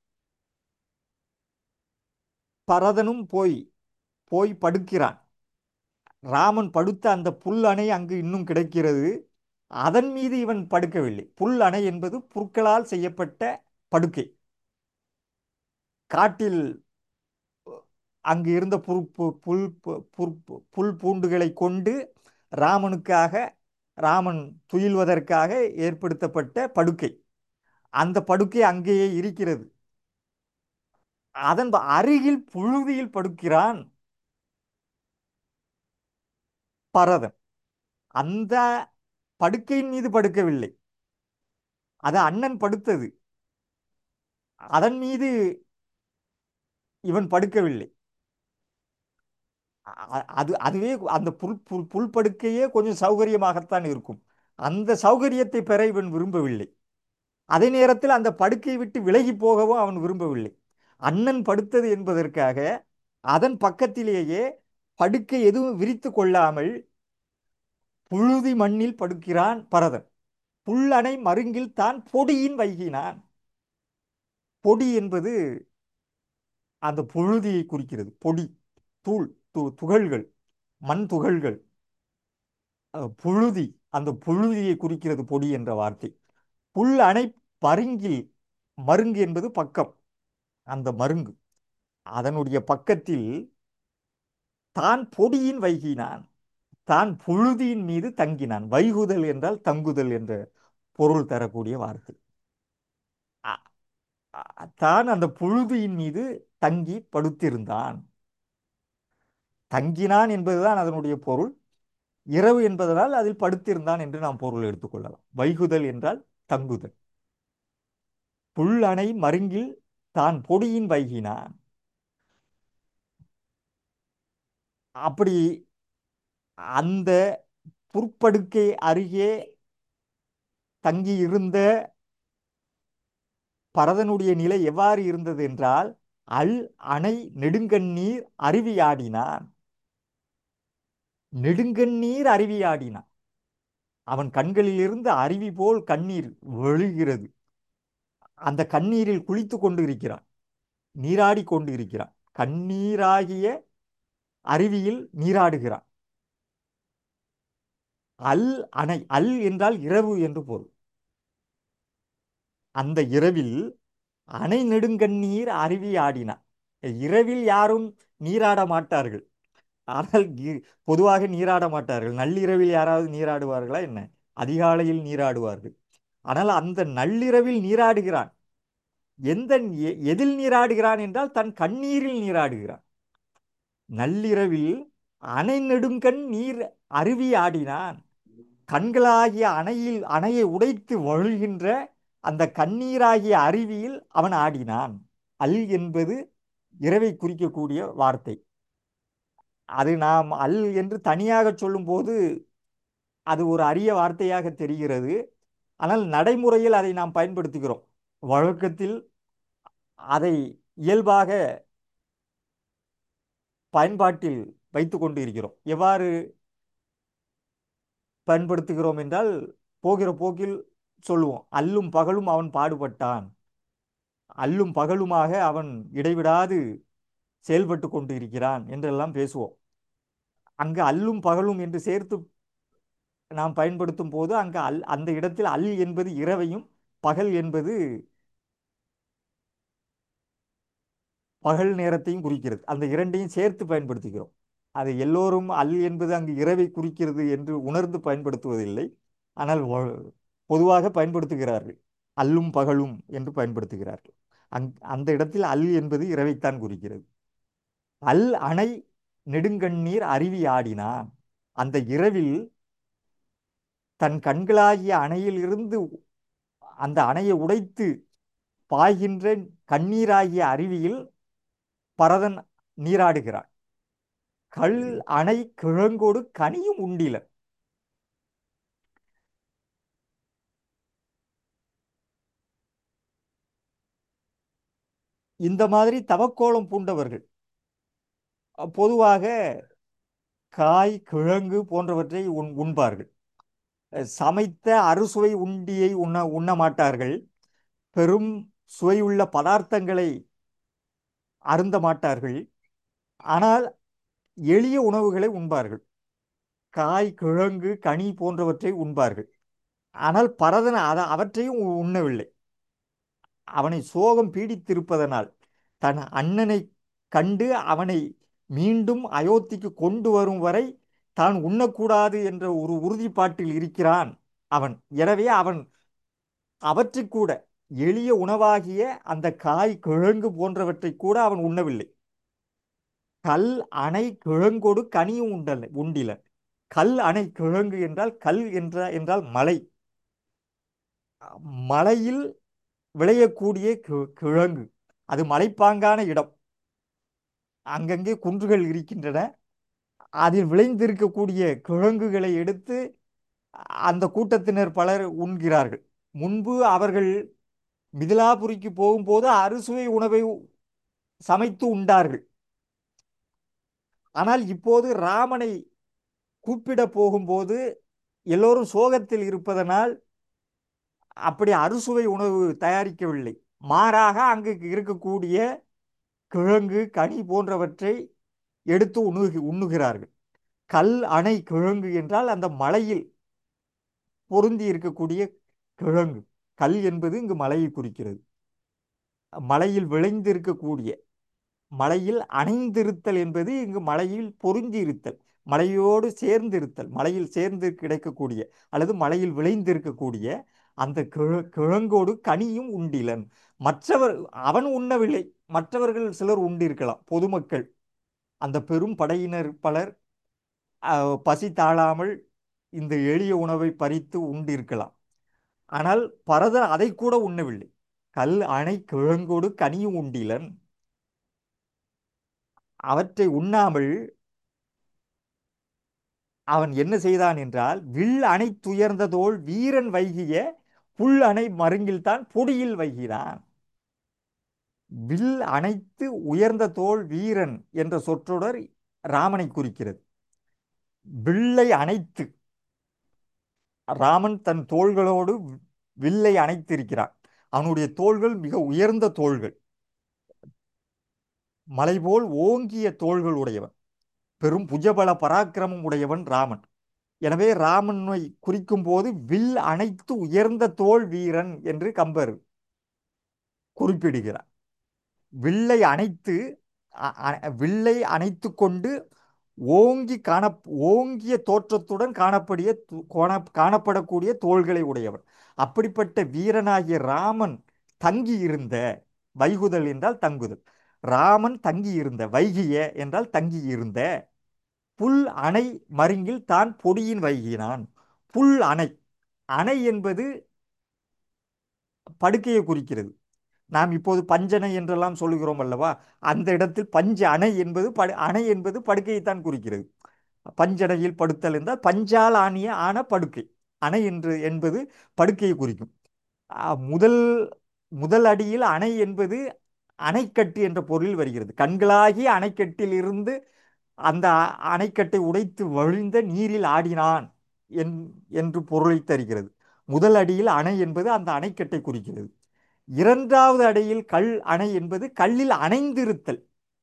Speaker 1: பரதனும் போய் போய் படுக்கிறான் ராமன் படுத்த அந்த புல் அணை அங்கு இன்னும் கிடைக்கிறது அதன் மீது இவன் படுக்கவில்லை புல் அணை என்பது புற்களால் செய்யப்பட்ட படுக்கை காட்டில் அங்கு இருந்த புல் புல் புல் புல் பூண்டுகளை கொண்டு ராமனுக்காக ராமன் துயில்வதற்காக ஏற்படுத்தப்பட்ட படுக்கை அந்த படுக்கை அங்கேயே இருக்கிறது அதன் அருகில் புழுதியில் படுக்கிறான் பரதன் அந்த படுக்கையின் மீது படுக்கவில்லை அது அண்ணன் படுத்தது அதன் மீது இவன் படுக்கவில்லை அது அதுவே அந்த புல் புல் புல் படுக்கையே கொஞ்சம் சௌகரியமாகத்தான் இருக்கும் அந்த சௌகரியத்தை பெற இவன் விரும்பவில்லை அதே நேரத்தில் அந்த படுக்கையை விட்டு விலகி போகவும் அவன் விரும்பவில்லை அண்ணன் படுத்தது என்பதற்காக அதன் பக்கத்திலேயே படுக்கை எதுவும் விரித்து கொள்ளாமல் புழுதி மண்ணில் படுக்கிறான் பரதன் புல்லணை மருங்கில் தான் பொடியின் வைகினான் பொடி என்பது அந்த புழுதியை குறிக்கிறது பொடி தூள் து துகள்கள் மண் துகள்கள் புழுதி அந்த புழுதியை குறிக்கிறது பொடி என்ற வார்த்தை புல் அணை பருங்கில் மருங்கு என்பது பக்கம் அந்த மருங்கு அதனுடைய பக்கத்தில் தான் பொடியின் வைகினான் தான் புழுதியின் மீது தங்கினான் வைகுதல் என்றால் தங்குதல் என்ற பொருள் தரக்கூடிய வார்த்தை தான் அந்த புழுதியின் மீது தங்கி படுத்திருந்தான் தங்கினான் என்பதுதான் அதனுடைய பொருள் இரவு என்பதனால் அதில் படுத்திருந்தான் என்று நாம் பொருள் எடுத்துக்கொள்ளலாம் வைகுதல் என்றால் தங்குதல் புல்லணை மருங்கில் தான் பொடியின் வைகினான் அப்படி அந்த புற்படுக்கை அருகே தங்கி இருந்த பரதனுடைய நிலை எவ்வாறு இருந்தது என்றால் அல் அணை நெடுங்கண்ணீர் அருவியாடினான் நெடுங்கண்ணீர் அருவியாடினான் அவன் கண்களிலிருந்து அருவி போல் கண்ணீர் வழிகிறது அந்த கண்ணீரில் குளித்து கொண்டு இருக்கிறான் நீராடி கொண்டு இருக்கிறான் கண்ணீராகிய அருவியில் நீராடுகிறான் அல் அணை அல் என்றால் இரவு என்று பொருள் அந்த இரவில் அணை நெடுங்கண்ணீர் அருவி ஆடினான் இரவில் யாரும் நீராட மாட்டார்கள் ஆனால் இ- பொதுவாக நீராட மாட்டார்கள் நள்ளிரவில் யாராவது நீராடுவார்களா என்ன அதிகாலையில் நீராடுவார்கள் ஆனால் அந்த நள்ளிரவில் நீராடுகிறான் எந்த எ- எதில் நீராடுகிறான் என்றால் தன் கண்ணீரில் நீராடுகிறான் நள்ளிரவில் அணை நெடுங்கண் நீர் அருவி ஆடினான் கண்களாகிய அணையில் அணையை உடைத்து வழுகின்ற அந்த கண்ணீராகிய அருவியில் அவன் ஆடினான் அல் என்பது இரவை குறிக்கக்கூடிய வார்த்தை அது நாம் அல் என்று தனியாக சொல்லும்போது அது ஒரு அரிய வார்த்தையாக தெரிகிறது ஆனால் நடைமுறையில் அதை நாம் பயன்படுத்துகிறோம் வழக்கத்தில் அதை இயல்பாக பயன்பாட்டில் வைத்து கொண்டு இருக்கிறோம் எவ்வாறு பயன்படுத்துகிறோம் என்றால் போகிற போக்கில் சொல்லுவோம் அல்லும் பகலும் அவன் பாடுபட்டான் அல்லும் பகலுமாக அவன் இடைவிடாது செயல்பட்டு கொண்டு இருக்கிறான் என்றெல்லாம் பேசுவோம் அங்கு அல்லும் பகலும் என்று சேர்த்து நாம் பயன்படுத்தும் போது அங்கு அல் அந்த இடத்தில் அல் என்பது இரவையும் பகல் என்பது பகல் நேரத்தையும் குறிக்கிறது அந்த இரண்டையும் சேர்த்து பயன்படுத்துகிறோம் அது எல்லோரும் அல் என்பது அங்கு இரவை குறிக்கிறது என்று உணர்ந்து பயன்படுத்துவதில்லை ஆனால் வ- பொதுவாக பயன்படுத்துகிறார்கள் அல்லும் பகலும் என்று பயன்படுத்துகிறார்கள் அங் அந்த இடத்தில் அல் என்பது இரவைத்தான் குறிக்கிறது அல் அணை நெடுங்கண்ணீர் அருவி ஆடினான் அந்த இரவில் தன் கண்களாகிய அணையில் இருந்து அந்த அணையை உடைத்து பாய்கின்ற கண்ணீராகிய அருவியில் பரதன் நீராடுகிறான் கல் அணை கிழங்கோடு கனியும் உண்டில இந்த மாதிரி தவக்கோலம் பூண்டவர்கள் அ, பொதுவாக காய் கிழங்கு போன்றவற்றை உண் உண்பார்கள் அ, சமைத்த அறுசுவை உண்டியை உண்ண உண்ண மாட்டார்கள் பெரும் சுவையுள்ள பதார்த்தங்களை அருந்த மாட்டார்கள் ஆனால் எளிய உணவுகளை உண்பார்கள் காய் கிழங்கு கனி போன்றவற்றை உண்பார்கள் ஆனால் பரதன் அத அவற்றையும் உ- உண்ணவில்லை அவனை சோகம் பீடித்திருப்பதனால் தன் அண்ணனை கண்டு அவனை மீண்டும் அயோத்திக்கு கொண்டு வரும் வரை தான் உண்ணக்கூடாது என்ற ஒரு உறுதிப்பாட்டில் இருக்கிறான் அவன் எனவே அவன் அவற்றை கூட எளிய உணவாகிய அந்த காய் கிழங்கு போன்றவற்றை கூட அவன் உண்ணவில்லை கல் அணை கிழங்கோடு கனியும் உண்டல உண்டில கல் அணை கிழங்கு என்றால் கல் என்ற என்றால் மலை மலையில் விளையக்கூடிய கி- கிழங்கு அது மலைப்பாங்கான இடம் அங்கங்கே குன்றுகள் இருக்கின்றன அதில் விளைந்திருக்கக்கூடிய கிழங்குகளை எடுத்து அந்த கூட்டத்தினர் பலர் உண்கிறார்கள் முன்பு அவர்கள் மிதிலாபுரிக்கு போகும்போது அறுசுவை உணவை சமைத்து உண்டார்கள் ஆனால் இப்போது ராமனை கூப்பிட போகும்போது எல்லோரும் சோகத்தில் இருப்பதனால் அப்படி அறுசுவை உணவு தயாரிக்கவில்லை மாறாக அங்கு இருக்கக்கூடிய கிழங்கு கனி போன்றவற்றை எடுத்து உண்ணுகி உண்ணுகிறார்கள் கல் அணை கிழங்கு என்றால் அந்த மலையில் பொருந்தி இருக்கக்கூடிய கிழங்கு கல் என்பது இங்கு மலையை குறிக்கிறது மலையில் விளைந்து இருக்கக்கூடிய மலையில் அணைந்திருத்தல் என்பது இங்கு மலையில் பொருந்தி இருத்தல் மலையோடு சேர்ந்து இருத்தல் மலையில் சேர்ந்து கிடைக்கக்கூடிய அல்லது மலையில் விளைந்திருக்கக்கூடிய அந்த கிழ கிழங்கோடு கனியும் உண்டிலன் மற்றவர் அவன் உண்ணவில்லை மற்றவர்கள் சிலர் உண்டிருக்கலாம் பொதுமக்கள் அந்த பெரும் படையினர் பலர் அஹ், பசி தாழாமல் இந்த எளிய உணவை பறித்து உண்டிருக்கலாம் ஆனால் பரதன் அதை கூட உண்ணவில்லை கல் அணை கிழங்கோடு கனியும் உண்டிலன் அவற்றை உண்ணாமல் அவன் என்ன செய்தான் என்றால் வில் அணை துயர்ந்ததோள் வீரன் வைகிய புல் அணை மருங்கில்தான் பொடியில் வைகிறான் வில் அணைத்து உயர்ந்த தோள் வீரன் என்ற சொற்றொடர் ராமனை குறிக்கிறது வில்லை அணைத்து ராமன் தன் தோள்களோடு வில்லை அணைத்திருக்கிறான் அவனுடைய தோள்கள் மிக உயர்ந்த தோள்கள் மலை போல் ஓங்கிய தோள்கள் உடையவன் பெரும் புஜபல பராக்கிரமம் உடையவன் ராமன் எனவே ராமனை குறிக்கும் போது வில் அணைத்து உயர்ந்த தோள் வீரன் என்று கம்பர் குறிப்பிடுகிறார் வில்லை அணைத்து அ- அ- வில்லை அணைத்து கொண்டு ஓங்கி காண ஓங்கிய தோற்றத்துடன் காணப்படிய து- காண- காணப்படக்கூடிய தோள்களை உடையவன் அப்படிப்பட்ட வீரனாகிய ராமன் தங்கி இருந்த வைகுதல் என்றால் தங்குதல் ராமன் தங்கி இருந்த வைகிய என்றால் தங்கி இருந்த புல் அணை மருங்கில் தான் பொடியின் வைகினான் புல் அணை அணை என்பது படுக்கையை குறிக்கிறது நாம் இப்போது பஞ்சனை என்றெல்லாம் சொல்லுகிறோம் அல்லவா அந்த இடத்தில் பஞ்ச அணை என்பது படு அணை என்பது படுக்கையைத்தான் குறிக்கிறது பஞ்சனையில் படுத்தல் என்றால் பஞ்சால் ஆணிய ஆன படுக்கை அணை என்று என்பது படுக்கையை குறிக்கும் ஆ, முதல் முதல் அடியில் அணை என்பது அணைக்கட்டு என்ற பொருளில் வருகிறது கண்களாகி அணைக்கட்டில் இருந்து அந்த அ- அணைக்கட்டை உடைத்து வழிந்த நீரில் ஆடினான் என் என்று பொருளை தருகிறது முதல் அடியில் அணை என்பது அந்த அணைக்கட்டை குறிக்கிறது இரண்டாவது அடியில் கல் அணை என்பது கல்லில் அணைந்திருத்தல்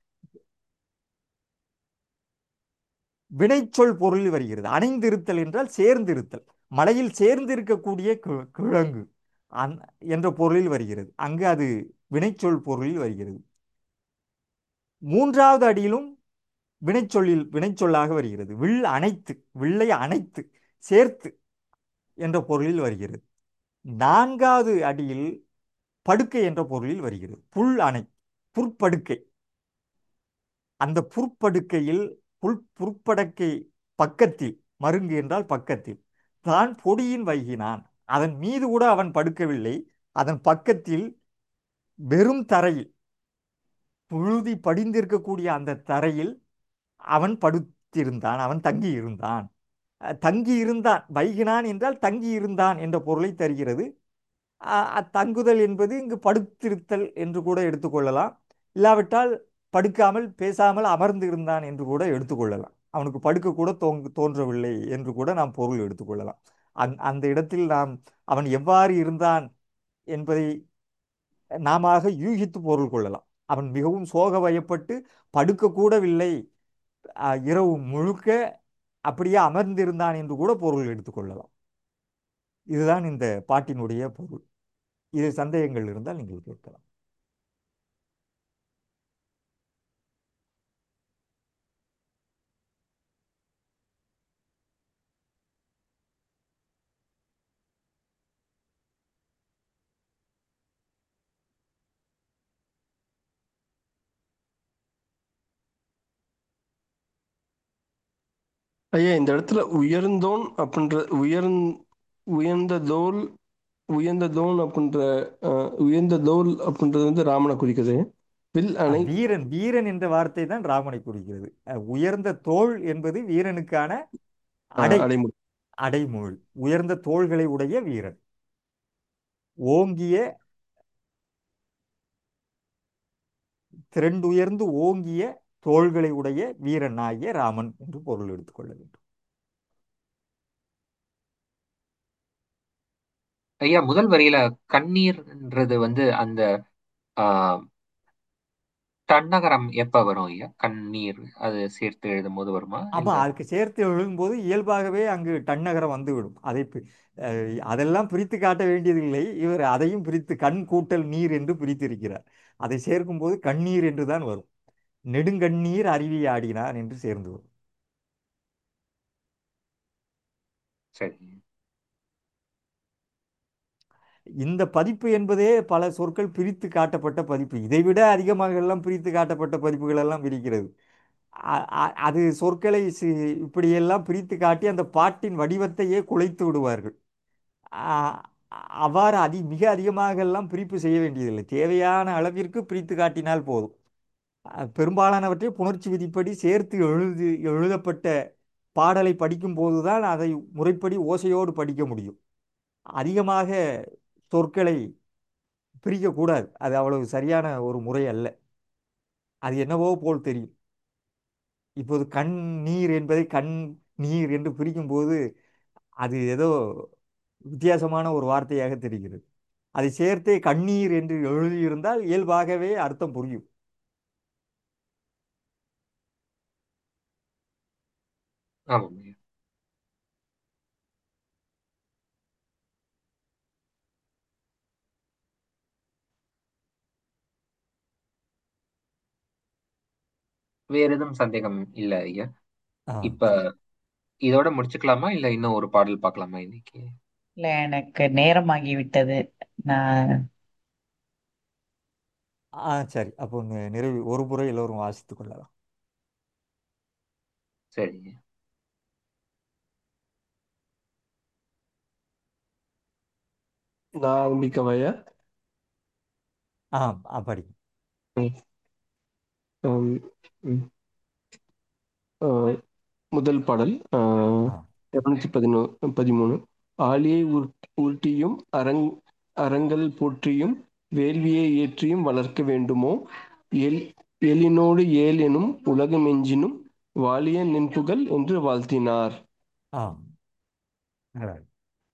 Speaker 1: வினைச்சொல் பொருளில் வருகிறது அணைந்திருத்தல் என்றால் சேர்ந்திருத்தல் மலையில் சேர்ந்திருக்கக்கூடிய கி- கிழங்கு அந் என்ற பொருளில் வருகிறது அங்கு அது வினைச்சொல் பொருளில் வருகிறது மூன்றாவது அடியிலும் வினைச்சொல்லில் வினைச்சொல்லாக வருகிறது வில் அணைத்து வில்லை அணைத்து சேர்த்து என்ற பொருளில் வருகிறது நான்காவது அடியில் படுக்கை என்ற பொருளில் வருகிறது புல் அணை புற்படுக்கை அந்த புற்படுக்கையில் புல் புற்படக்கை பக்கத்தில் மருங்கு என்றால் பக்கத்தில் தான் பொடியின் வைகினான் அதன் மீது கூட அவன் படுக்கவில்லை அதன் பக்கத்தில் வெறும் தரையில் புழுதி படிந்திருக்கக்கூடிய அந்த தரையில் அவன் படுத்திருந்தான் அவன் தங்கி இருந்தான் அஹ் தங்கி இருந்தான் வைகினான் என்றால் தங்கி இருந்தான் என்ற பொருளை தருகிறது அஹ் அத்தங்குதல் என்பது இங்கு படுத்திருத்தல் என்று கூட எடுத்துக்கொள்ளலாம் இல்லாவிட்டால் படுக்காமல் பேசாமல் அமர்ந்து இருந்தான் என்று கூட எடுத்துக்கொள்ளலாம் அவனுக்கு படுக்க கூட தோங்க தோன்றவில்லை என்று கூட நாம் பொருள் எடுத்துக்கொள்ளலாம் அந் அந்த இடத்தில் நாம் அவன் எவ்வாறு இருந்தான் என்பதை நாமாக யூகித்து பொருள் கொள்ளலாம் அவன் மிகவும் சோக வயப்பட்டு படுக்க கூடவில்லை அஹ் இரவு முழுக்க அப்படியே அமர்ந்திருந்தான் என்று கூட பொருள் எடுத்துக்கொள்ளலாம் இதுதான் இந்த பாட்டினுடைய பொருள் இது சந்தேகங்கள் இருந்தால் நீங்கள் கேட்கலாம்
Speaker 3: ஐயா இந்த இடத்துல உயர்ந்தோன் அப்படின்ற உயர்ந் உயர்ந்த தோல் உயர்ந்த தோன் அப்படின்ற அஹ், உயர்ந்த தோல் அப்படின்றது வந்து ராமனை குறிக்குது வில் அணை
Speaker 1: அஹ் வீரன் வீரன் என்ற வார்த்தை தான் ராமனை குறிக்கிறது அஹ் உயர்ந்த தோள் என்பது வீரனுக்கான
Speaker 3: அஹ்,
Speaker 1: அடை
Speaker 3: அடைமொழி
Speaker 1: அடைமொழி உயர்ந்த தோள்களை உடைய வீரன் ஓங்கிய திரண்டுயர்ந்து ஓங்கிய தோள்களை உடைய வீரன் ஆகிய ராமன் என்று பொருள் எடுத்துக்கொள்ள வேண்டும்
Speaker 2: ஐயா முதல் வரியில கண்ணீர்ன்றது வந்து அந்த ஆஹ் தன்னகரம் எப்ப வரும் ஐயா கண்ணீர் அது சேர்த்து எழுதும் போது வருமா
Speaker 1: ஆமா
Speaker 2: இல்ல
Speaker 1: அதுக்கு சேர்த்து எழுதும்போது இயல்பாகவே அங்கு டன்னகரம் வந்துவிடும் அதை பி- அஹ் அதெல்லாம் பிரித்து காட்ட வேண்டியதில்லை இவர் அதையும் பிரித்து கண் கூட்டல் நீர் என்று பிரித்திருக்கிறார் அதை சேர்க்கும்போது கண்ணீர் என்று தான் வரும் நெடுங்கண்ணீர் அருவி ஆடினான் என்று சேர்ந்து வரும்
Speaker 2: சரி
Speaker 1: இந்த பதிப்பு என்பதே பல சொற்கள் பிரித்து காட்டப்பட்ட பதிப்பு இதைவிட அதிகமாக எல்லாம் பிரித்து காட்டப்பட்ட பதிப்புகள் எல்லாம் இருக்கிறது அ- அ- அது சொற்களை சி- இப்படியெல்லாம் பிரித்து காட்டி அந்த பாட்டின் வடிவத்தையே குலைத்து விடுவார்கள் அ- அவ்வாறு அதி மிக அதிகமாக எல்லாம் பிரிப்பு செய்ய வேண்டியதில்லை தேவையான அளவிற்கு பிரித்து காட்டினால் போதும் அ, பெரும்பாலானவற்றை புணர்ச்சி விதிப்படி சேர்த்து எழுதி எழுதப்பட்ட பாடலை படிக்கும்போது தான் அதை முறைப்படி ஓசையோடு படிக்க முடியும் அதிகமாக சொற்களை பிரிக்கக்கூடாது அது அவ்வளவு சரியான ஒரு முறை அல்ல அது என்னவோ போல் தெரியும் இப்போது கண் நீர் என்பதை கண் நீர் என்று பிரிக்கும்போது அது ஏதோ வித்தியாசமான ஒரு வார்த்தையாக தெரிகிறது அதை சேர்த்தே கண்ணீர் என்று எழுதியிருந்தால் இயல்பாகவே அர்த்தம் புரியும்
Speaker 2: ஆமாம் ஐயா வேற எதுவும் சந்தேகம் இல்ல ஐயா
Speaker 1: ஆ
Speaker 2: இப்ப
Speaker 1: சரி
Speaker 2: இதோட முடிச்சுக்கலாமா இல்ல இன்னும் ஒரு பாடல் பார்க்கலாமா இன்னைக்கு
Speaker 5: இல்ல எனக்கு நேரமாகி விட்டது நான்
Speaker 1: ஆ சரி அப்போ நி- நிறைவு ஒரு முறை எல்லோரும் வாசித்துக் கொள்ளலாம்
Speaker 2: சரிங்க
Speaker 3: நான் ஆரம்பிக்கவையா
Speaker 1: ஆ ஆ, படி
Speaker 3: ம், ம், ம். ஆ, முதல் பாடல் ஆ,
Speaker 1: ஆ
Speaker 3: இருநூத்தி பதினோ பதிமூணு ஆழியை உருட் உருட்டியும் அரங் அரங்கல் போற்றியும் வேள்வியை ஏற்றியும் வளர்க்க வேண்டுமோ எல் எழினோடு ஏல் எனும் உலகமெஞ்சினும் வாழிய நின்புகழ் என்று வாழ்த்தினார்
Speaker 1: ஆ நல்லா இருக்கு.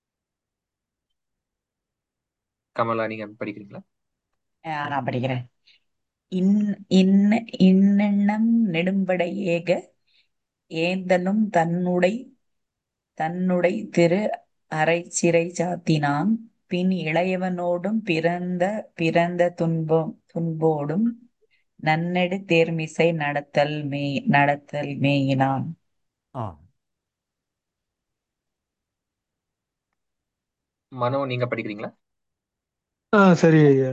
Speaker 2: கமலா நீங்க படிக்கிறீங்களா
Speaker 5: ஆஹ் நான் படிக்கிறேன் இன் இன்ன இன்னெண்ணம் நெடும்படை ஏக ஏந்தனும் தன்னுடை தன்னுடை திரு அரைச்சிறை சாத்தினான் பின் இளையவனோடும் பிறந்த பிறந்த துன்பம் துன்போடும் நன்னெடு தேர்மிசை நடத்தல் மே நடத்தல் மேயினான்
Speaker 1: ஆ
Speaker 2: மனோ நீங்க படிக்கிறீங்களா
Speaker 4: ஆ சரி ஐயா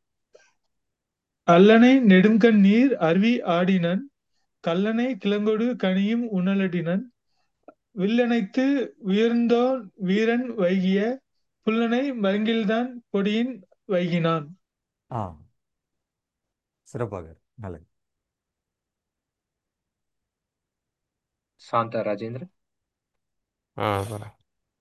Speaker 4: அல்லனை நெடுங்கண் நீர் அருவி ஆடினன் கல்லனை கிளங்கொடு கனியும் உணலடினன் வில்லனைத்து உயர்ந்தோன் வீரன் வைகிய புல்லனை மருங்கில்தான் பொடியின் வைகினான்
Speaker 1: ஆ சிறப்பாக இருக்கு. நல்லது
Speaker 2: சாந்தா ராஜேந்திரன்
Speaker 6: ஆ வரேன்.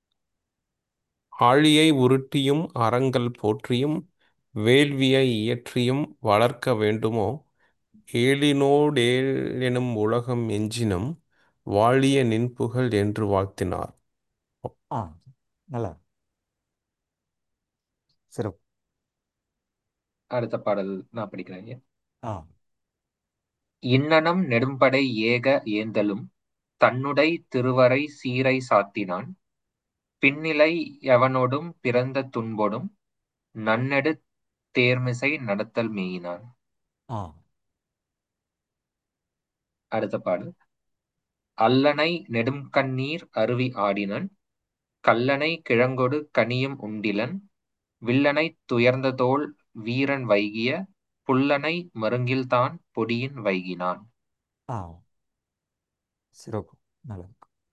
Speaker 6: ஆழியை உருட்டியும் அரங்கல் போற்றியும் வேள்வியை இயற்றியும் வளர்க்க வேண்டுமோ ஏழினோடேழெனும் உலகம் எஞ்சினும் வாழிய நின்புகழ் என்று வாழ்த்தினார்
Speaker 1: ஆ நல்லா இருக்கு. சிறப்பு
Speaker 2: அடுத்த பாடல் நான் படிக்கிறேன் ஐயா.
Speaker 1: ஆ
Speaker 2: இன்னனம் நெடும்படை ஏக ஏந்தலும் தன்னுடை திருவரை சீரை சாத்தினான் பின்னிலை எவனோடும் பிறந்த துன்பொடும் நன்னெடு தேர்மிசை நடத்தல் மேயினான்
Speaker 1: ஆ
Speaker 2: அடுத்த பாடல் அல்லனை நெடும்கண்ணீர் அருவி ஆடினன் கல்லனை கிழங்கொடு கனியும் உண்டிலன் வில்லனை துயர்ந்ததோள் வீரன் வைகிய புல்லனை மருங்கில்தான் பொடியின் வைகினான்
Speaker 1: ஆ சிறப்பு நல்லது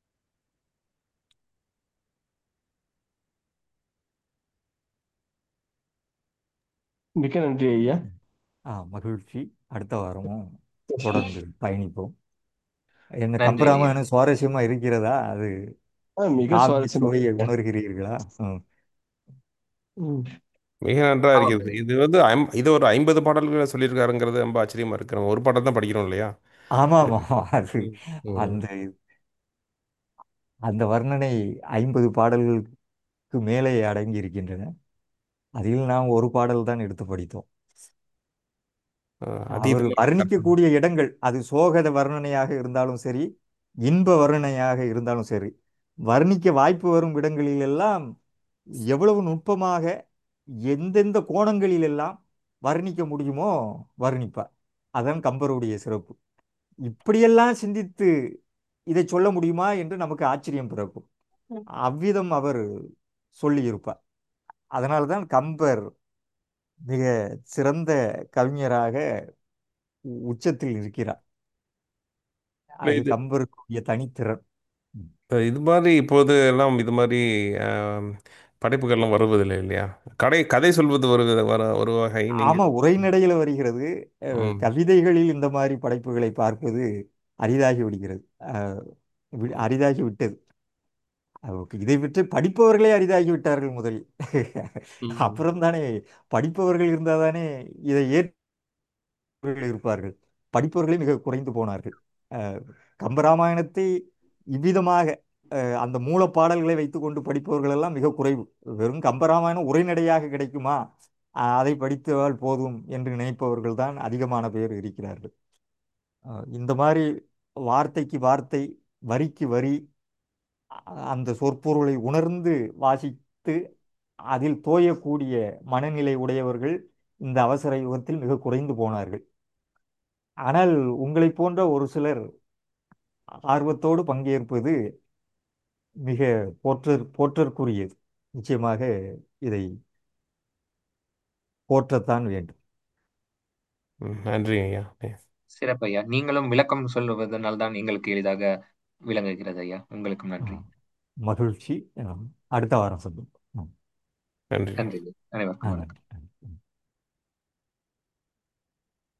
Speaker 3: மிக்க நன்றி ஐயா
Speaker 1: ஆ மகிழ்ச்சி அடுத்த வாரமும் தொடர்ந்து பயணிப்போம் என்ன
Speaker 2: நன்றி ஐயா
Speaker 1: கம்பராமாயணம் சுவாரஸ்யமா இருக்கிறதா அது
Speaker 3: ஆ, மிக
Speaker 1: காவிய
Speaker 3: சுவாரஸ்யமாக
Speaker 1: சுவையை
Speaker 3: ஐயா.
Speaker 1: உணர்கிறீர்களா ம்.
Speaker 3: ம்.
Speaker 6: மிக நன்றா
Speaker 2: ஆமாம்
Speaker 6: இருக்குது
Speaker 2: ஐயா.
Speaker 6: இது வந்து ஐம்- இது ஒரு ஐம்பது பாடல்களை சொல்லியிருக்காருங்கிறது ரொம்ப ஆச்சரியமா இருக்கு நம்ம ஒரு பாடல் தான் படிக்கிறோம் இல்லையா
Speaker 1: ஆமா ஆமா அது
Speaker 6: ம், ம்.
Speaker 1: அந்த அந்த வர்ணனை ஐம்பது பாடல்களுக்கு மேலே அடங்கி இருக்கின்றன அதில் நாம் ஒரு பாடல் தான் எடுத்து படித்தோம்
Speaker 6: அஹ்
Speaker 1: அவர்
Speaker 6: அதீதமான கற்பனை
Speaker 1: வர்ணிக்கக்கூடிய இடங்கள் அது சோகத வர்ணனையாக இருந்தாலும் சரி இன்ப வர்ணனையாக இருந்தாலும் சரி வர்ணிக்க வாய்ப்பு வரும் இடங்களிலெல்லாம் எவ்வளவு நுட்பமாக எந்தெந்த கோணங்களிலெல்லாம் வர்ணிக்க முடியுமோ வர்ணிப்பார் அதான் கம்பருடைய சிறப்பு இப்படியெல்லாம் சிந்தித்து இதை சொல்ல முடியுமா என்று நமக்கு ஆச்சரியம் பிறக்கும் அவ்விதம் அவர் சொல்லியிருப்பார் அதனால்தான் கம்பர் மிக சிறந்த கவிஞராக உ- உச்சத்தில் இருக்கிறார் அது
Speaker 6: இது
Speaker 1: கம்பருக்குரிய தனித்திறன் ம்.
Speaker 6: இது மாதிரி இப்போது எல்லாம் இது மாதிரி ஆம், படைப்புகள்லாம் வருவதில்லை இல்லையா கடை கதை சொல்வது ஒரு வித- வர ஒரு வகை
Speaker 1: ஆமா
Speaker 6: நீங்கள்
Speaker 1: உரைநடையில வருகிறது அஹ்,
Speaker 6: ம்
Speaker 1: கவிதைகளில் இந்த மாதிரி படைப்புகளை பார்ப்பது அரிதாகி விடுகிறது அஹ், வி- அரிதாகி விட்டது அஹ், இதை விட்டு படிப்பவர்களே அரிதாகி விட்டார்கள் முதலில்
Speaker 6: ம்
Speaker 1: அப்புறம் தானே படிப்பவர்கள் இருந்தால் தானே இதை ஏற்றவர்கள் இருப்பார்கள் படிப்பவர்களே மிக குறைந்து போனார்கள் அஹ், கம்பராமாயணத்தை இவ்விதமாக அஹ், அந்த மூலப்பாடல்களை வைத்துக்கொண்டு படிப்பவர்கள் எல்லாம் மிக குறைவு வெறும் கம்பராமாயணம் உரைநடையாக கிடைக்குமா அஹ், அதை படித்தால் போதும் என்று நினைப்பவர்கள் தான் அதிகமான பேர் இருக்கிறார்கள் அஹ், இந்த மாதிரி வார்த்தைக்கு வார்த்தை வரிக்கு வரி அ- அந்த சொற்பொருளை உணர்ந்து வாசித்து அதில் தோயக்கூடிய மனநிலை உடையவர்கள் இந்த அவசர யுகத்தில் மிக குறைந்து போனார்கள் ஆனால் உங்களைப் போன்ற ஒரு சிலர் ஆர்வத்தோடு பங்கேற்பது மிக போற்றற் போற்றற்குரியது நிச்சயமாக இதை போற்றத்தான் வேண்டும்
Speaker 6: ம், நன்றி ஐயா
Speaker 2: சிறப்பு ஐயா நீங்களும் விளக்கம் சொல்லுவதனால் தான் எங்களுக்கு எளிதாக விளங்குகிறது ஐயா உங்களுக்கும் நன்றி
Speaker 1: அஹ், மகிழ்ச்சி அஹ், அடுத்த வாரம் சந்திப்போம்
Speaker 6: நன்றி
Speaker 2: நன்றி ஐயா. அனைவருக்கும்
Speaker 1: அஹ்,
Speaker 2: வணக்கம்
Speaker 1: நன்றி